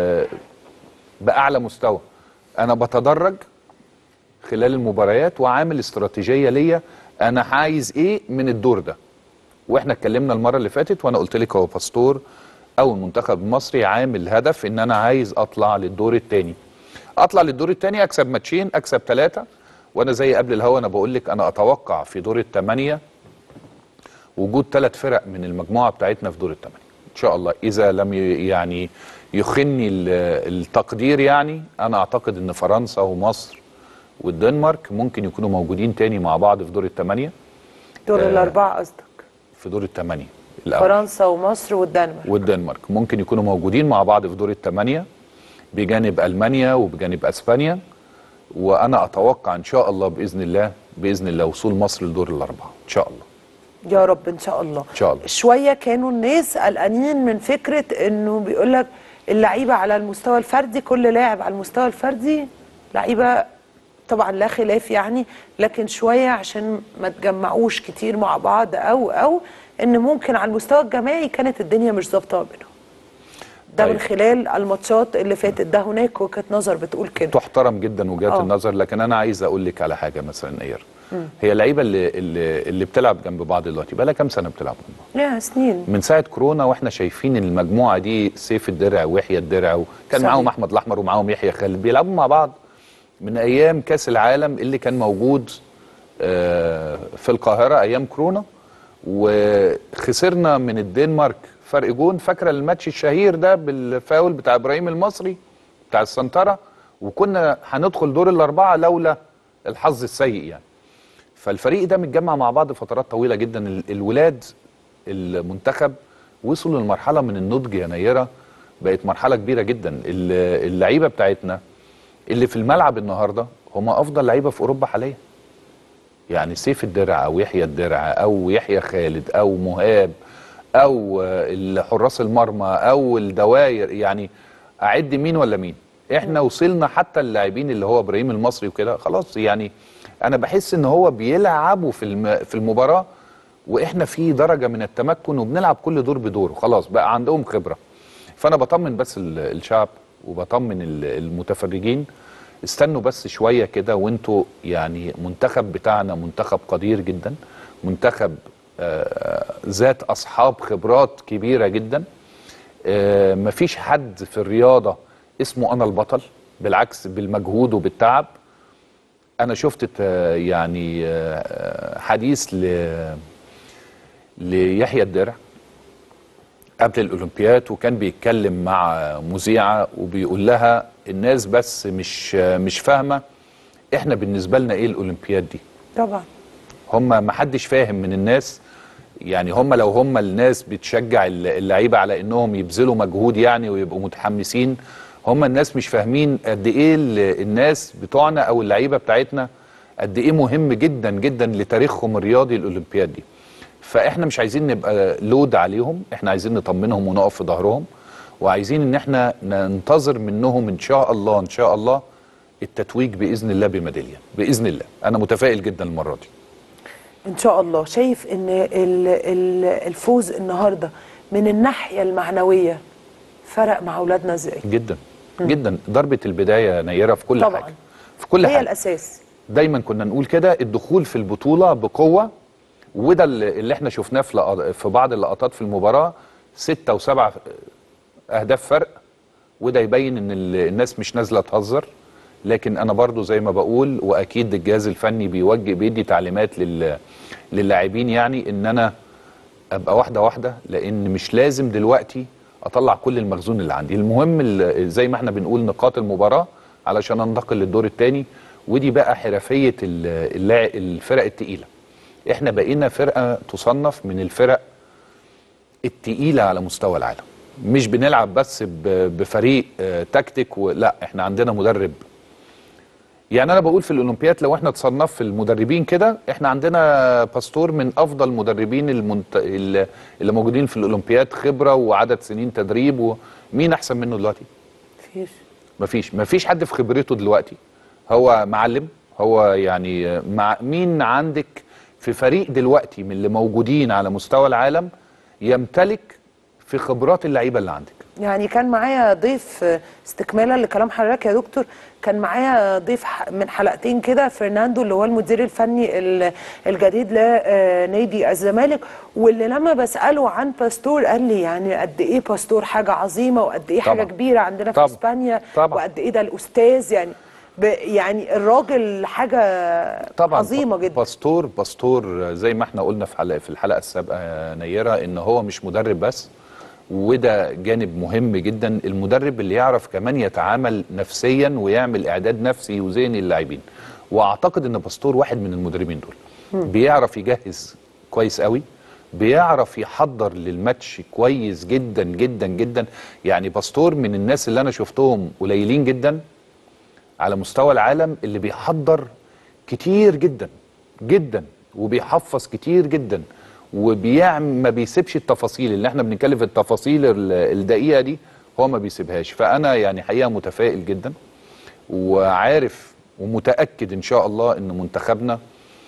بأعلى مستوى أنا بتدرج خلال المباريات وعامل استراتيجية ليا أنا عايز إيه من الدور ده واحنا اتكلمنا المره اللي فاتت وانا قلت لك هو باستور او المنتخب المصري عامل هدف ان انا عايز اطلع للدور الثاني اطلع للدور الثاني اكسب ماتشين اكسب ثلاثه وانا زي قبل الهوا انا بقول لك انا اتوقع في دور الثمانيه وجود ثلاث فرق من المجموعه بتاعتنا في دور الثمانيه ان شاء الله اذا لم ي- يعني يخني ال- التقدير يعني انا اعتقد ان فرنسا ومصر والدنمارك ممكن يكونوا موجودين تاني مع بعض في دور الثمانيه دور آه. الاربعه قصدك في دور الثمانيه الأول. فرنسا ومصر والدنمارك والدنمارك ممكن يكونوا موجودين مع بعض في دور الثمانية بجانب ألمانيا وبجانب أسبانيا وأنا أتوقع إن شاء الله بإذن الله بإذن الله وصول مصر لدور الأربعة إن شاء الله يا رب ان شاء الله إن شاء الله. شويه كانوا الناس قلقانين من فكره انه بيقول لك اللعيبه على المستوى الفردي كل لاعب على المستوى الفردي لعيبه طبعا لا خلاف يعني لكن شويه عشان ما تجمعوش كتير مع بعض او او ان ممكن على المستوى الجماعي كانت الدنيا مش ظابطه بينهم ده طيب. من خلال الماتشات اللي فاتت ده هناك وجهه نظر بتقول كده تحترم جدا وجهات آه. النظر لكن أنا عايز أقول لك على حاجة مثلا إير هي اللعيبة اللي, اللي, اللي بتلعب جنب بعض دلوقتي بقى لها كام سنة بتلعب جنب بعض يا سنين من ساعة كورونا واحنا شايفين المجموعة دي سيف الدرع ويحيى الدرع وكان صحيح. معاهم أحمد الأحمر ومعاهم يحيى خالد بيلعبوا مع بعض من أيام كأس العالم اللي كان موجود آه، في القاهرة أيام كورونا وخسرنا من الدنمارك فرق جون فاكرة الماتش الشهير ده بالفاول بتاع إبراهيم المصري بتاع السنترة وكنا هندخل دور الأربعة لولا الحظ السيء يعني فالفريق ده متجمع مع بعض فترات طويله جدا ال- الولاد المنتخب وصلوا لمرحله من النضج يا نيره بقت مرحله كبيره جدا ال- اللعيبه بتاعتنا اللي في الملعب النهارده هم افضل لعيبه في اوروبا حاليا يعني سيف الدرع او يحيى الدرع او يحيى خالد او مهاب او آه، حراس المرمى او الدواير يعني اعد مين ولا مين احنا وصلنا حتى اللاعبين اللي هو ابراهيم المصري وكده خلاص يعني انا بحس ان هو بيلعبوا في الم- في المباراه واحنا في درجه من التمكن وبنلعب كل دور بدوره خلاص بقى عندهم خبره فانا بطمن بس ال- الشعب وبطمن ال- المتفرجين استنوا بس شويه كده وانتوا يعني منتخب بتاعنا منتخب قدير جدا منتخب آه، ذات اصحاب خبرات كبيره جدا آه، مفيش حد في الرياضه اسمه انا البطل بالعكس بالمجهود وبالتعب انا شفت ت- يعني آه، حديث ل ليحيى الدرع قبل الاولمبياد وكان بيتكلم مع مذيعه وبيقول لها الناس بس مش مش فاهمه احنا بالنسبه لنا ايه الاولمبياد دي طبعا هم ما حدش فاهم من الناس يعني هم لو هم الناس بتشجع الل- اللعيبه على انهم يبذلوا مجهود يعني ويبقوا متحمسين هم الناس مش فاهمين قد ايه ال- الناس بتوعنا او اللعيبه بتاعتنا قد ايه مهم جدا جدا لتاريخهم الرياضي الاولمبياد دي فاحنا مش عايزين نبقى لود عليهم احنا عايزين نطمنهم ونقف في ظهرهم وعايزين ان احنا ننتظر منهم ان شاء الله ان شاء الله التتويج باذن الله بميداليه باذن الله انا متفائل جدا المره دي ان شاء الله شايف ان ال- ال- الفوز النهارده من الناحيه المعنويه فرق مع اولادنا ازاي جدا جدا ضربه البدايه نيره في كل طبعاً. حاجه في كل هي حاجه الاساس دايما كنا نقول كده الدخول في البطوله بقوه وده اللي اللي احنا شفناه في لق- في بعض اللقطات في المباراه ستة وسبعة اهداف فرق وده يبين ان ال- الناس مش نازله تهزر لكن انا برضو زي ما بقول واكيد الجهاز الفني بيوجه بيدي تعليمات لل للاعبين يعني ان انا ابقى واحده واحده لان مش لازم دلوقتي اطلع كل المخزون اللي عندي المهم ال- زي ما احنا بنقول نقاط المباراه علشان انتقل للدور الثاني ودي بقى حرفيه ال- اللاع- الفرق التقيله احنا بقينا فرقه تصنف من الفرق التقيله على مستوى العالم مش بنلعب بس ب- بفريق آه، تكتيك ولا احنا عندنا مدرب يعني انا بقول في الاولمبياد لو احنا تصنف في المدربين كده احنا عندنا باستور من افضل مدربين المنت... اللي اللي موجودين في الاولمبياد خبره وعدد سنين تدريب ومين احسن منه دلوقتي مفيش مفيش مفيش حد في خبرته دلوقتي هو معلم هو يعني مع مين عندك في فريق دلوقتي من اللي موجودين على مستوى العالم يمتلك في خبرات اللعيبه اللي عندك يعني كان معايا ضيف آه، استكمالا لكلام حضرتك يا دكتور كان معايا ضيف ح- من حلقتين كده فرناندو اللي هو المدير الفني ال- الجديد لنادي الزمالك واللي لما بساله عن باستور قال لي يعني قد ايه باستور حاجه عظيمه وقد ايه حاجه طبعاً. كبيره عندنا في طبعاً. اسبانيا طبعاً. وقد ايه ده الاستاذ يعني ب يعني الراجل حاجه طبعا عظيمه جدا باستور باستور زي ما احنا قلنا في حلقه في الحلقه السابقه يا نيره ان هو مش مدرب بس وده جانب مهم جدا المدرب اللي يعرف كمان يتعامل نفسيا ويعمل اعداد نفسي وذهني للاعبين واعتقد ان باستور واحد من المدربين دول بيعرف يجهز كويس قوي بيعرف يحضر للماتش كويس جدا جدا جدا يعني باستور من الناس اللي انا شفتهم قليلين جدا على مستوى العالم اللي بيحضر كتير جدا جدا وبيحفظ كتير جدا وبيعمل ما بيسيبش التفاصيل اللي احنا بنتكلم في التفاصيل ال- الدقيقه دي هو ما بيسيبهاش فانا يعني حقيقه متفائل جدا وعارف ومتاكد ان شاء الله ان منتخبنا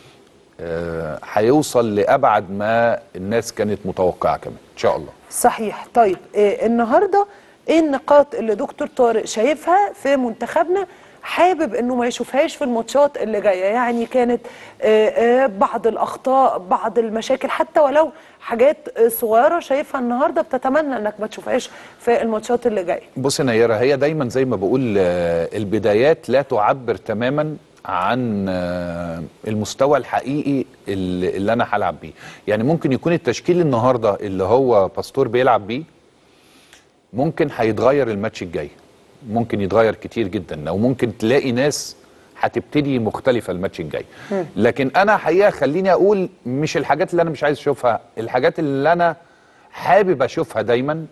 آه، هيوصل لابعد ما الناس كانت متوقعه كمان ان شاء الله صحيح طيب إيه النهارده ايه النقاط اللي دكتور طارق شايفها في منتخبنا حابب انه ما يشوفهاش في الماتشات اللي جايه يعني كانت آه، آه، بعض الاخطاء بعض المشاكل حتى ولو حاجات آه، صغيره شايفها النهارده بتتمنى انك ما تشوفهاش في الماتشات اللي جايه بص يا نيرة هي دايما زي ما بقول آه، البدايات لا تعبر تماما عن آه، المستوى الحقيقي اللي اللي انا هلعب بيه يعني ممكن يكون التشكيل النهارده اللي هو باستور بيلعب بيه ممكن هيتغير الماتش الجاي ممكن يتغير كتير جدا او ممكن تلاقي ناس هتبتدي مختلفة الماتش الجاي لكن انا حقيقة خليني اقول مش الحاجات اللي انا مش عايز اشوفها الحاجات اللي انا حابب اشوفها دايما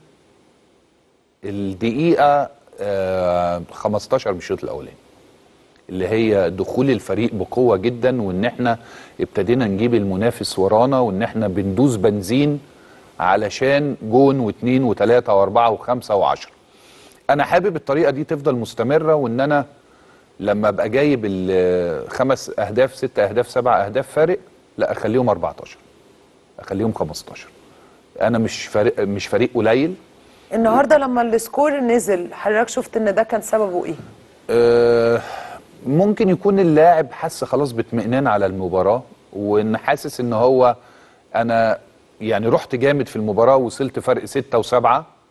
الدقيقة آه 15 من الشوط الأولاني اللي هي دخول الفريق بقوة جدا وإن إحنا ابتدينا نجيب المنافس ورانا وإن إحنا بندوس بنزين علشان جون واثنين وثلاثة وأربعة وخمسة وعشرة أنا حابب الطريقة دي تفضل مستمرة وإن أنا لما أبقى جايب الخمس أهداف ست أهداف سبع أهداف فارق لا أخليهم 14 أخليهم 15 أنا مش فريق مش فريق قليل النهارده لما السكور نزل حضرتك شفت ان ده كان سببه ايه آه، ممكن يكون اللاعب حس خلاص باطمئنان على المباراة وان حاسس ان هو انا يعني رحت جامد في المباراة وصلت فرق ستة وسبعة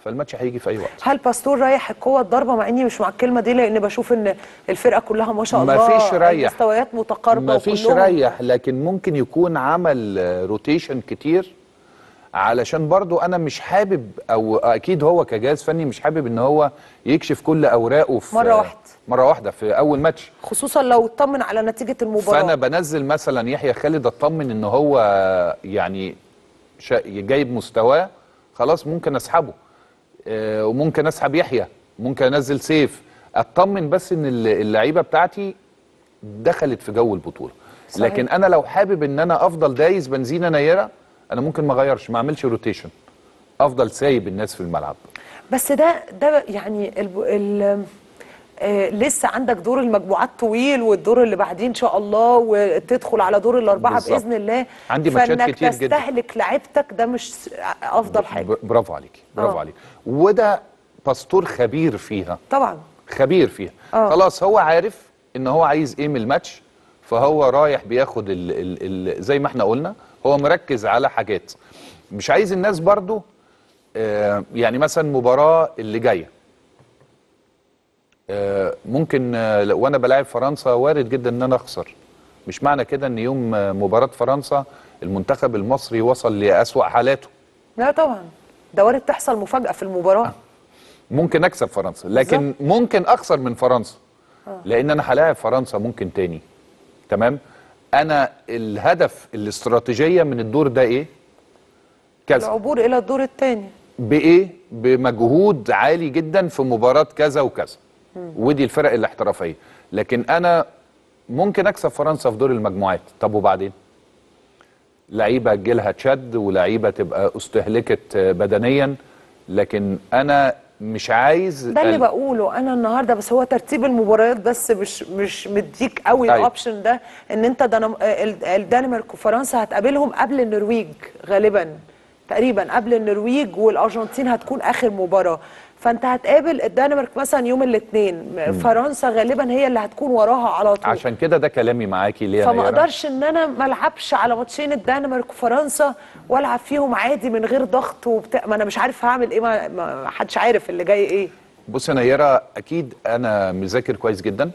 فالماتش هيجي في اي وقت هل باستور رايح القوه الضربه مع اني مش مع الكلمه دي لان بشوف ان الفرقه كلها ما شاء الله مفيش ريح. مستويات متقاربه ما فيش وكلهم- ريح لكن ممكن يكون عمل روتيشن كتير علشان برضو انا مش حابب او اكيد هو كجهاز فني مش حابب ان هو يكشف كل اوراقه في مرة واحدة. مره واحده في اول ماتش خصوصا لو اطمن على نتيجه المباراه فانا بنزل مثلا يحيى خالد اطمن ان هو يعني شا- جايب مستواه خلاص ممكن اسحبه آه، وممكن اسحب يحيى ممكن انزل سيف اطمن بس ان الل- اللعيبه بتاعتي دخلت في جو البطوله صحيح. لكن انا لو حابب ان انا افضل دايس بنزينه نيره انا ممكن ما اغيرش ما اعملش روتيشن افضل سايب الناس في الملعب بس ده ده يعني ال ال آه لسه عندك دور المجموعات طويل والدور اللي بعدين ان شاء الله وتدخل على دور الاربعه بالظبط. باذن الله عندي ماتشات فإنك كتير جدا. تستهلك لعيبتك ده مش افضل حاجه ب- برافو عليك برافو آه. عليك وده باستور خبير فيها طبعا خبير فيها آه. خلاص هو عارف ان هو عايز ايه من الماتش فهو رايح بياخد ال ال ال زي ما احنا قلنا هو مركز على حاجات مش عايز الناس برضو آه يعني مثلا مباراة اللي جاية آه ممكن آه لو- وانا بلاعب فرنسا وارد جدا ان انا اخسر مش معنى كده ان يوم آه، مباراة فرنسا المنتخب المصري وصل لأسوأ حالاته لا طبعا ده وارد تحصل مفاجاه في المباراه ممكن اكسب فرنسا لكن ممكن اخسر من فرنسا لان انا هلاعب فرنسا ممكن تاني تمام انا الهدف الاستراتيجيه من الدور ده ايه كذا العبور الى الدور الثاني بايه بمجهود عالي جدا في مباراه كذا وكذا ودي الفرق الاحترافيه لكن انا ممكن اكسب فرنسا في دور المجموعات طب وبعدين لعيبه جيلها تشد ولعيبه تبقى استهلكت بدنيا لكن انا مش عايز ده اللي ال- بقوله انا النهارده بس هو ترتيب المباريات بس مش مش مديك قوي أيوة. الاوبشن ده ان انت دنم... ال- الدنمارك وفرنسا هتقابلهم قبل النرويج غالبا تقريبا قبل النرويج والارجنتين هتكون اخر مباراه فانت هتقابل الدنمارك مثلا يوم الاثنين فرنسا غالبا هي اللي هتكون وراها على طول عشان كده ده كلامي معاكي ليه يا فما نيرة؟ اقدرش ان انا ما العبش على ماتشين الدنمارك وفرنسا والعب فيهم عادي من غير ضغط وبتاع ما انا مش عارف هعمل ايه ما, ما حدش عارف اللي جاي ايه بص يا نيرة اكيد انا مذاكر كويس جدا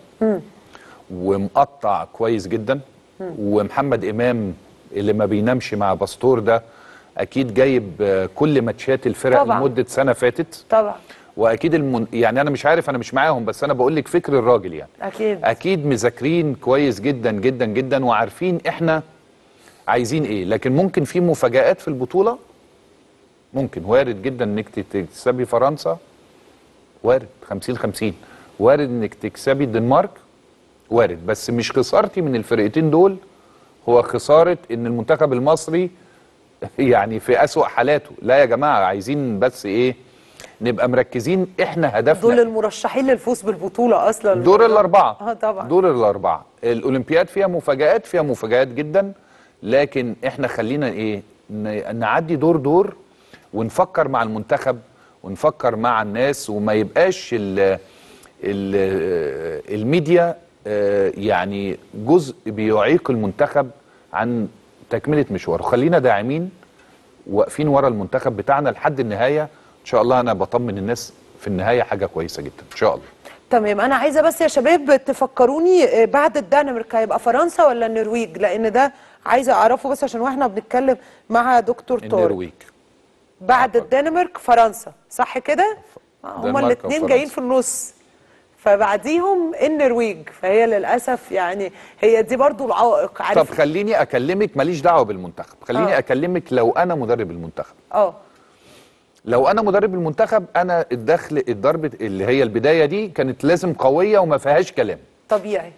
ومقطع كويس جدا ومحمد امام اللي ما بينامش مع باستور ده اكيد جايب آه، كل ماتشات الفرق طبعاً. لمده سنه فاتت طبعا واكيد المن... يعني انا مش عارف انا مش معاهم بس انا بقول لك فكر الراجل يعني اكيد اكيد مذاكرين كويس جدا جدا جدا وعارفين احنا عايزين ايه لكن ممكن في مفاجآت في البطولة ممكن وارد جدا انك تكسبي فرنسا وارد 50 50 وارد انك تكسبي الدنمارك وارد بس مش خسارتي من الفرقتين دول هو خسارة ان المنتخب المصري يعني في أسوأ حالاته لا يا جماعة عايزين بس ايه نبقى مركزين احنا هدفنا دول المرشحين للفوز بالبطوله اصلا دور الأربعة اه طبعا دور الأربعة الأولمبياد فيها مفاجآت فيها مفاجآت جدا لكن احنا خلينا ايه ن- نعدي دور دور ونفكر مع المنتخب ونفكر مع الناس وما يبقاش ال ال الميديا آه، يعني جزء بيعيق المنتخب عن تكملة مشواره خلينا داعمين واقفين ورا المنتخب بتاعنا لحد النهاية ان شاء الله انا بطمن الناس في النهاية حاجة كويسة جدا ان شاء الله تمام انا عايزه بس يا شباب تفكروني آه، بعد الدنمارك هيبقى فرنسا ولا النرويج لان ده عايزه اعرفه بس عشان واحنا بنتكلم مع دكتور طارق النرويج بعد الدنمارك فرنسا صح كده هما دنمارك الاثنين وفرنسا. جايين في النص فبعديهم النرويج فهي للاسف يعني هي دي برضو العائق طب عارف خليني اكلمك ماليش دعوه بالمنتخب خليني آه. اكلمك لو انا مدرب المنتخب اه لو انا مدرب المنتخب انا الدخل الضرب اللي هي البدايه دي كانت لازم قويه وما فيهاش كلام طبيعي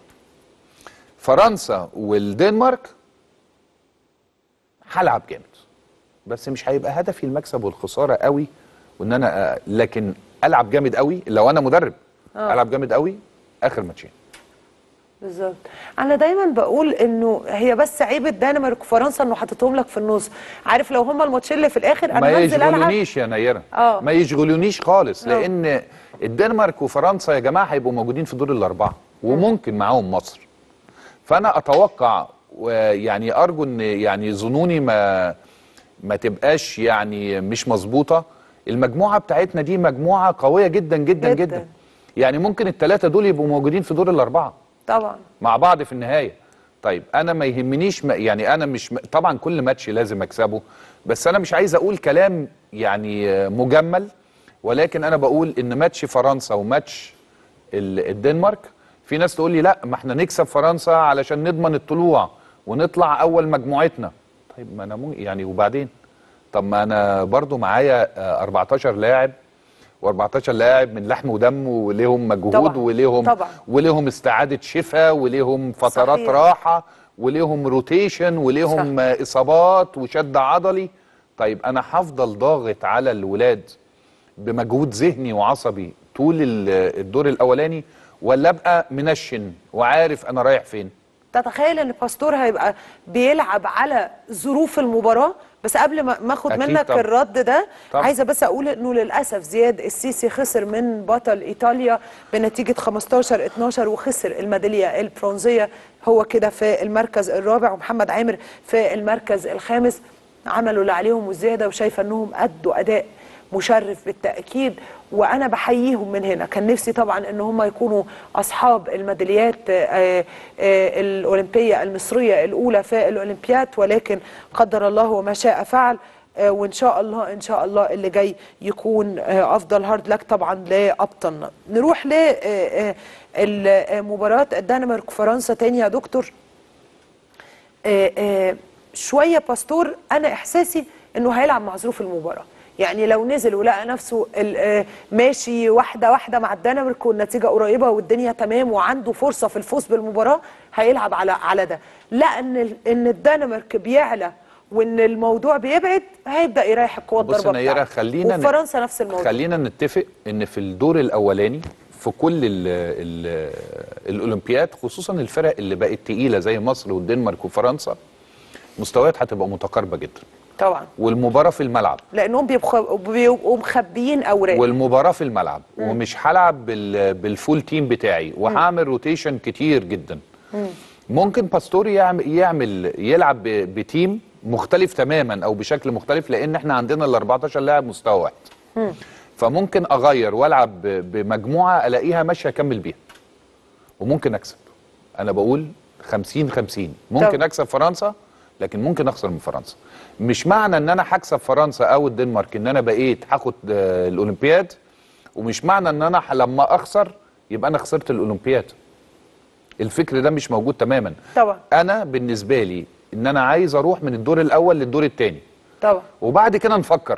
فرنسا والدنمارك هلعب جامد بس مش هيبقى هدفي المكسب والخساره قوي وان انا أ- لكن العب جامد قوي لو انا مدرب آه. العب جامد قوي اخر ماتشين بالظبط انا دايما بقول انه هي بس عيب الدنمارك وفرنسا انه حاططهم لك في النص عارف لو هما الماتشين اللي في الاخر ما انا هنزل العب يشغلونيش يا نيره آه. ما يشغلونيش خالص آه. لان الدنمارك وفرنسا يا جماعه هيبقوا موجودين في دور الاربعه وممكن معاهم مصر فانا اتوقع ويعني ارجو ان يعني ظنوني ما ما تبقاش يعني مش مظبوطه المجموعه بتاعتنا دي مجموعه قويه جدا جدا جداً. جدا, جدا. يعني ممكن الثلاثه دول يبقوا موجودين في دور الاربعه طبعا مع بعض في النهايه طيب انا ما يهمنيش ما يعني انا مش م- طبعا كل ماتش لازم اكسبه بس انا مش عايز اقول كلام يعني آه، مجمل ولكن انا بقول ان ماتش فرنسا وماتش ال- الدنمارك في ناس تقول لي لا ما احنا نكسب فرنسا علشان نضمن الطلوع ونطلع اول مجموعتنا طيب ما انا مو يعني وبعدين طب ما انا برضو معايا آه، 14 لاعب و14 لاعب من لحم ودم وليهم مجهود طبعاً. وليهم طبعاً. وليهم استعاده شفاء وليهم فترات صحيح. راحه وليهم روتيشن وليهم صح. آه، اصابات وشد عضلي طيب انا هفضل ضاغط على الولاد بمجهود ذهني وعصبي طول ال- الدور الاولاني ولا ابقى منشن وعارف انا رايح فين تتخيل ان باستور هيبقى بيلعب على ظروف المباراه بس قبل ما ما اخد أكيد منك طبعاً. الرد ده طبعاً. عايزه بس اقول انه للاسف زياد السيسي خسر من بطل ايطاليا بنتيجه 15 12 وخسر الميداليه البرونزيه هو كده في المركز الرابع ومحمد عامر في المركز الخامس عملوا اللي عليهم والزياده وشايفه انهم ادوا اداء مشرف بالتاكيد وانا بحييهم من هنا كان نفسي طبعا ان هم يكونوا اصحاب الميداليات آه، آه، الاولمبيه المصريه الاولى في الاولمبياد ولكن قدر الله وما شاء فعل آه، وان شاء الله ان شاء الله اللي جاي يكون آه، افضل هارد لك طبعا لابطالنا نروح لمباراه الدنمارك فرنسا تاني يا دكتور آه، آه، شويه باستور انا احساسي انه هيلعب مع ظروف المباراه يعني لو نزل ولقى نفسه ال- آه، ماشي واحده واحده مع الدنمارك والنتيجه قريبه والدنيا تمام وعنده فرصه في الفوز بالمباراه هيلعب على على ده لا ان ال- ان الدنمارك بيعلى وان الموضوع بيبعد هيبدا يريح القوه بص الضربه يا نيرة بتاعته خلينا ن- وفرنسا نفس الموضوع خلينا نتفق ان في الدور الاولاني في كل ال ال الاولمبياد خصوصا الفرق اللي بقت تقيله زي مصر والدنمارك وفرنسا مستويات هتبقى متقاربه جدا طبعا والمباراه في الملعب لانهم بيبقوا بيبقوا مخبيين اوراق والمباراه في الملعب ومش هلعب بال بالفول تيم بتاعي وهعمل روتيشن كتير جدا ممكن باستوري يعمل, يعمل يلعب ب- بتيم مختلف تماما او بشكل مختلف لان احنا عندنا ال 14 لاعب مستوى واحد فممكن اغير والعب ب- بمجموعه الاقيها ماشيه اكمل بيها وممكن اكسب انا بقول 50 50 ممكن طب. اكسب فرنسا لكن ممكن اخسر من فرنسا مش معنى ان انا هكسب فرنسا او الدنمارك ان انا بقيت هاخد آه، الاولمبياد ومش معنى ان انا ح- لما اخسر يبقى انا خسرت الاولمبياد الفكر ده مش موجود تماما طبعا انا بالنسبه لي ان انا عايز اروح من الدور الاول للدور الثاني طبعا وبعد كده نفكر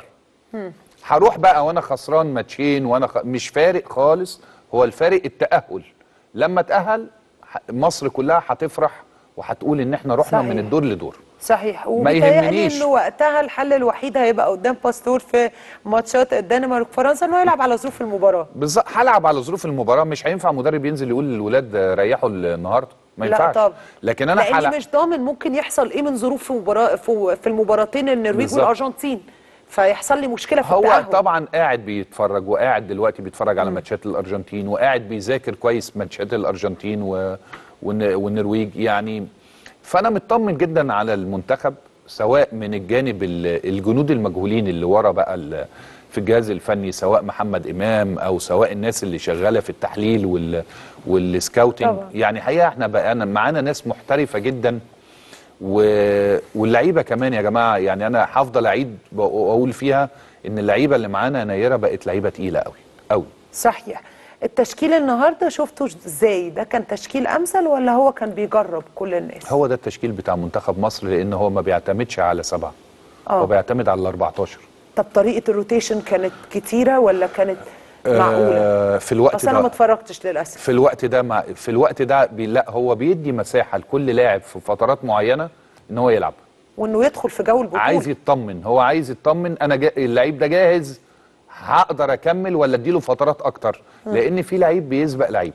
هروح بقى وانا خسران ماتشين وانا خ... مش فارق خالص هو الفارق التاهل لما اتاهل ح- مصر كلها هتفرح وهتقول ان احنا رحنا صحيح. من الدور لدور صحيح ما وبيتهيألي يهمنيش. انه وقتها الحل الوحيد هيبقى قدام باستور في ماتشات الدنمارك وفرنسا انه يلعب على ظروف المباراه بالظبط هلعب على ظروف المباراه مش هينفع مدرب ينزل يقول للولاد ريحوا النهارده ما لا ينفعش طبعا. لكن انا لاني هلعب مش ضامن ممكن يحصل ايه من ظروف في مباراه في في المباراتين النرويج بالظبط. والارجنتين فيحصل لي مشكله في هو التأهل. طبعا قاعد بيتفرج وقاعد دلوقتي بيتفرج على ماتشات الارجنتين وقاعد بيذاكر كويس ماتشات الارجنتين و... والن- والنرويج يعني فانا مطمن جدا على المنتخب سواء من الجانب ال- الجنود المجهولين اللي ورا بقى ال- في الجهاز الفني سواء محمد امام او سواء الناس اللي شغاله في التحليل وال والسكاوتنج طبعا. يعني حقيقه احنا بقى معانا ناس محترفه جدا و... واللعيبه كمان يا جماعه يعني انا هفضل اعيد واقول فيها ان اللعيبه اللي معانا نيره بقت لعيبه تقيله قوي قوي صحيح التشكيل النهارده شفته ازاي ده كان تشكيل امثل ولا هو كان بيجرب كل الناس هو ده التشكيل بتاع منتخب مصر لان هو ما بيعتمدش على سبعه آه. هو بيعتمد على ال 14 طب طريقه الروتيشن كانت كتيره ولا كانت معقوله آه في الوقت اصل انا ما ده اتفرجتش للاسف في الوقت ده مع في الوقت ده بي لا هو بيدي مساحه لكل لاعب في فترات معينه ان هو يلعب وانه يدخل في جو البطوله عايز يطمن هو عايز يطمن انا جا... اللعيب ده جاهز هقدر اكمل ولا اديله فترات اكتر لان في لعيب بيسبق لعيب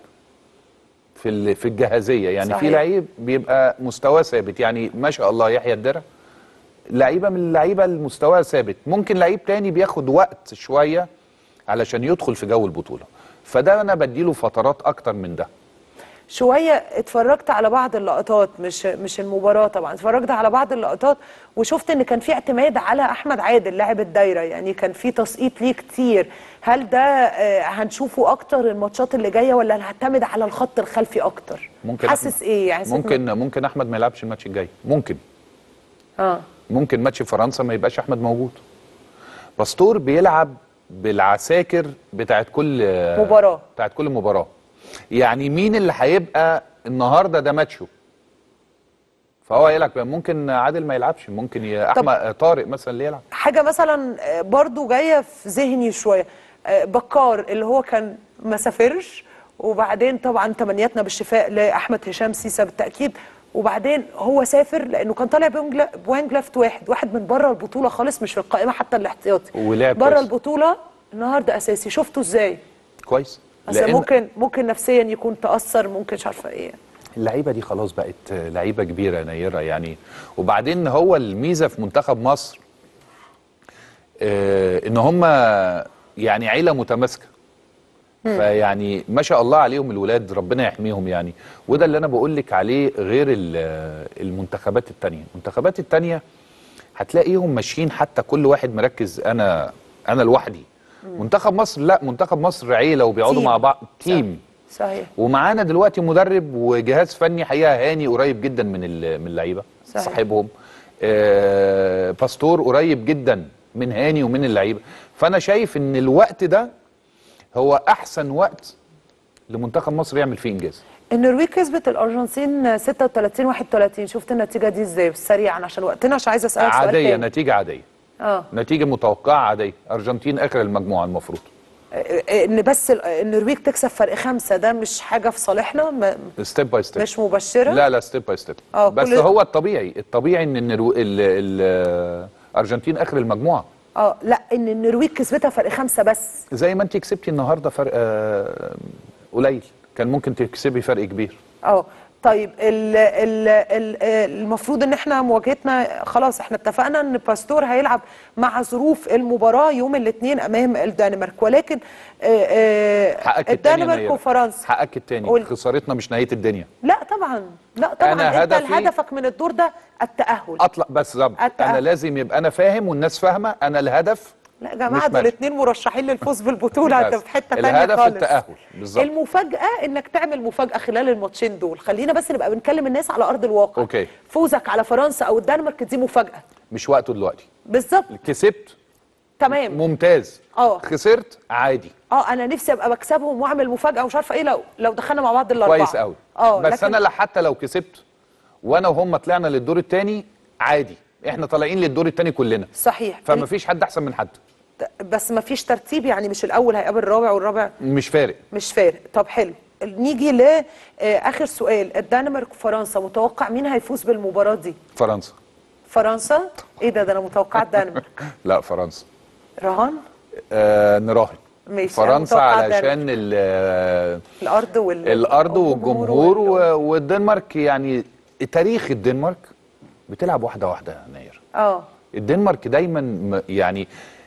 في ال... في الجاهزيه يعني صحيح. في لعيب بيبقى مستواه ثابت يعني ما شاء الله يحيى الدرع لعيبه من اللعيبه المستوى ثابت ممكن لعيب تاني بياخد وقت شويه علشان يدخل في جو البطوله فده انا بديله فترات اكتر من ده شويه اتفرجت على بعض اللقطات مش مش المباراه طبعا اتفرجت على بعض اللقطات وشفت ان كان في اعتماد على احمد عادل لاعب الدايره يعني كان في تسقيط ليه كتير هل ده آه، هنشوفه اكتر الماتشات اللي جايه ولا هنعتمد على الخط الخلفي اكتر ممكن حاسس أحمد- ايه يعني حاسس ممكن ممكن احمد ما يلعبش الماتش الجاي ممكن اه ممكن ماتش فرنسا ما يبقاش احمد موجود باستور بيلعب بالعساكر بتاعت كل مباراة. بتاعت كل مباراه يعني مين اللي هيبقى النهارده ده ماتشه فهو يلعب ممكن عادل ما يلعبش ممكن ي... احمد طارق مثلا اللي يلعب حاجه مثلا آه، برضو جايه في ذهني شويه آه، بكار اللي هو كان ما سافرش وبعدين طبعا تمنياتنا بالشفاء لاحمد هشام سيسا بالتاكيد وبعدين هو سافر لانه كان طالع بوينج بوينج ليفت واحد واحد من بره البطوله خالص مش في القائمه حتى الاحتياطي ولعب بره كويس. البطوله النهارده اساسي شفته ازاي كويس اصل ممكن ممكن نفسيا يكون تاثر ممكن مش عارفه ايه اللعيبه دي خلاص بقت لعيبه كبيره يا نيره يعني وبعدين هو الميزه في منتخب مصر آه ان هم يعني عيله متماسكه فيعني ما شاء الله عليهم الولاد ربنا يحميهم يعني وده اللي انا بقول لك عليه غير ال- المنتخبات التانية المنتخبات التانية هتلاقيهم ماشيين حتى كل واحد مركز انا انا لوحدي منتخب مصر لا منتخب مصر عيله وبيقعدوا تيم. مع بعض تيم صحيح ومعانا دلوقتي مدرب وجهاز فني حقيقه هاني قريب جدا من ال- من اللعيبه صحيح. صاحبهم آه باستور قريب جدا من هاني ومن اللعيبه فانا شايف ان الوقت ده هو احسن وقت لمنتخب مصر يعمل فيه انجاز النرويج كسبت الارجنتين 36 31 شفت النتيجه دي ازاي بس سريعا عشان وقتنا عشان عايزه اسالك سؤال عاديه تاني. نتيجه عاديه اه نتيجه متوقعه عاديه ارجنتين اخر المجموعه المفروض ان بس ال- النرويج تكسب فرق خمسه ده مش حاجه في صالحنا ما- ستيب باي ستيب مش مبشره لا لا ستيب باي ستيب آه، بس كل- هو الطبيعي الطبيعي ان النرو... ال... ال... الارجنتين اخر المجموعه اه لا ان النرويج كسبتها فرق خمسه بس زي ما انت كسبتي النهارده فرق آه، قليل كان ممكن تكسبي فرق كبير اه طيب ال ال ال المفروض ان احنا مواجهتنا خلاص احنا اتفقنا ان باستور هيلعب مع ظروف المباراه يوم الاثنين امام الدنمارك ولكن آه، آه، حقك التاني يا الدنمارك نيرة. وفرنسا حقك التاني قول. خسارتنا مش نهايه الدنيا لا طبعا لا طبعا أنا انت هدفي- هدفك من الدور ده التاهل اطلع بس بالظبط التأهل. انا لازم يبقى انا فاهم والناس فاهمه انا الهدف لا يا مش جماعه دول ماشي. اثنين مرشحين للفوز بالبطوله انت بس في حته ثانيه الهدف خالص التأهل، بالظبط. المفاجاه انك تعمل مفاجاه خلال الماتشين دول خلينا بس نبقى بنكلم الناس على ارض الواقع أوكي. فوزك على فرنسا او الدنمارك دي مفاجاه مش وقته دلوقتي بالظبط كسبت تمام ممتاز اه. خسرت عادي اه انا نفسي ابقى بكسبهم واعمل مفاجاه ومش عارفه ايه لو لو دخلنا مع بعض الاربعه كويس قوي اه بس لكن انا لا حتى لو كسبت وانا وهم طلعنا للدور الثاني عادي احنا طالعين للدور الثاني كلنا صحيح فما فيش حد احسن من حد بس ما فيش ترتيب يعني مش الاول هيقابل الرابع والرابع مش فارق مش فارق طب حلو نيجي لاخر سؤال الدنمارك وفرنسا متوقع مين هيفوز بالمباراه دي فرنسا فرنسا ايه ده ده انا متوقعه الدنمارك لا فرنسا رهان آه نراهن ماشي، أنا فرنسا متوقعة علشان ال- آه، الارض وال الارض والجمهور وال- و- والدنمارك يعني تاريخ الدنمارك بتلعب واحده واحده يا ناير اه الدنمارك دايما م- يعني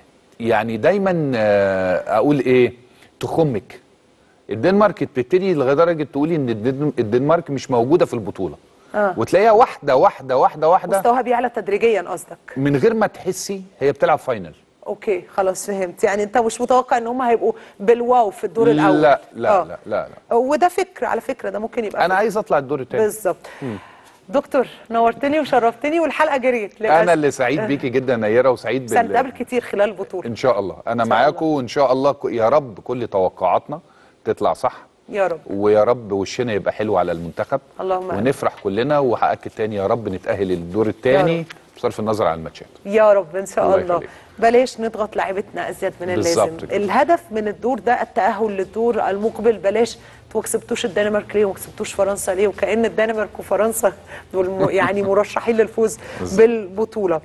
يعني دايما آه، اقول ايه تخمك الدنمارك بتبتدي لدرجه تقولي ان الدن- الدنمارك مش موجوده في البطوله آه. وتلاقيها واحده واحده واحده واحده مستواها بيعلى تدريجيا قصدك من غير ما تحسي هي بتلعب فاينل اوكي خلاص فهمت يعني انت مش متوقع ان هم هيبقوا بالواو في الدور الاول لا لا آه. لا لا, لا. وده فكر على فكره ده ممكن يبقى انا فكر. عايز اطلع الدور الثاني بالظبط دكتور نورتني وشرفتني والحلقه جريت انا اللي سعيد بيكي جدا يا نيره وسعيد بس هنتقابل كتير خلال البطوله ان شاء الله انا إن شاء معاكم وان شاء الله ك- يا رب كل توقعاتنا تطلع صح يا رب ويا رب وشنا يبقى حلو على المنتخب اللهم آمين. ونفرح كلنا وهاكد تاني يا رب نتاهل الدور يا الثاني بصرف النظر عن الماتشات يا رب ان شاء الله الله, يخليك. بلاش نضغط لعيبتنا ازيد من اللازم بالظبط كده. الهدف من الدور ده التاهل للدور المقبل بلاش انتوا ما كسبتوش الدنمارك ليه وما كسبتوش فرنسا ليه وكأن الدنمارك وفرنسا دول م- يعني مرشحين للفوز بالبطوله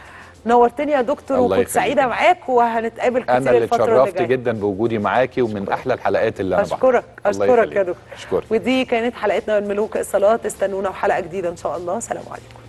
نورتني يا دكتور الله وكنت يخليك. سعيده معاك وهنتقابل كتير انا اللي الفتره اللي اتشرفت جايه جدا بوجودي معاكي ومن احلى الحلقات اللي انا اشكرك بعملها. الله اشكرك يخليك. يا دكتور اشكرك ودي كانت حلقتنا من ملوك الصلاه استنونا في حلقه جديده ان شاء الله سلام عليكم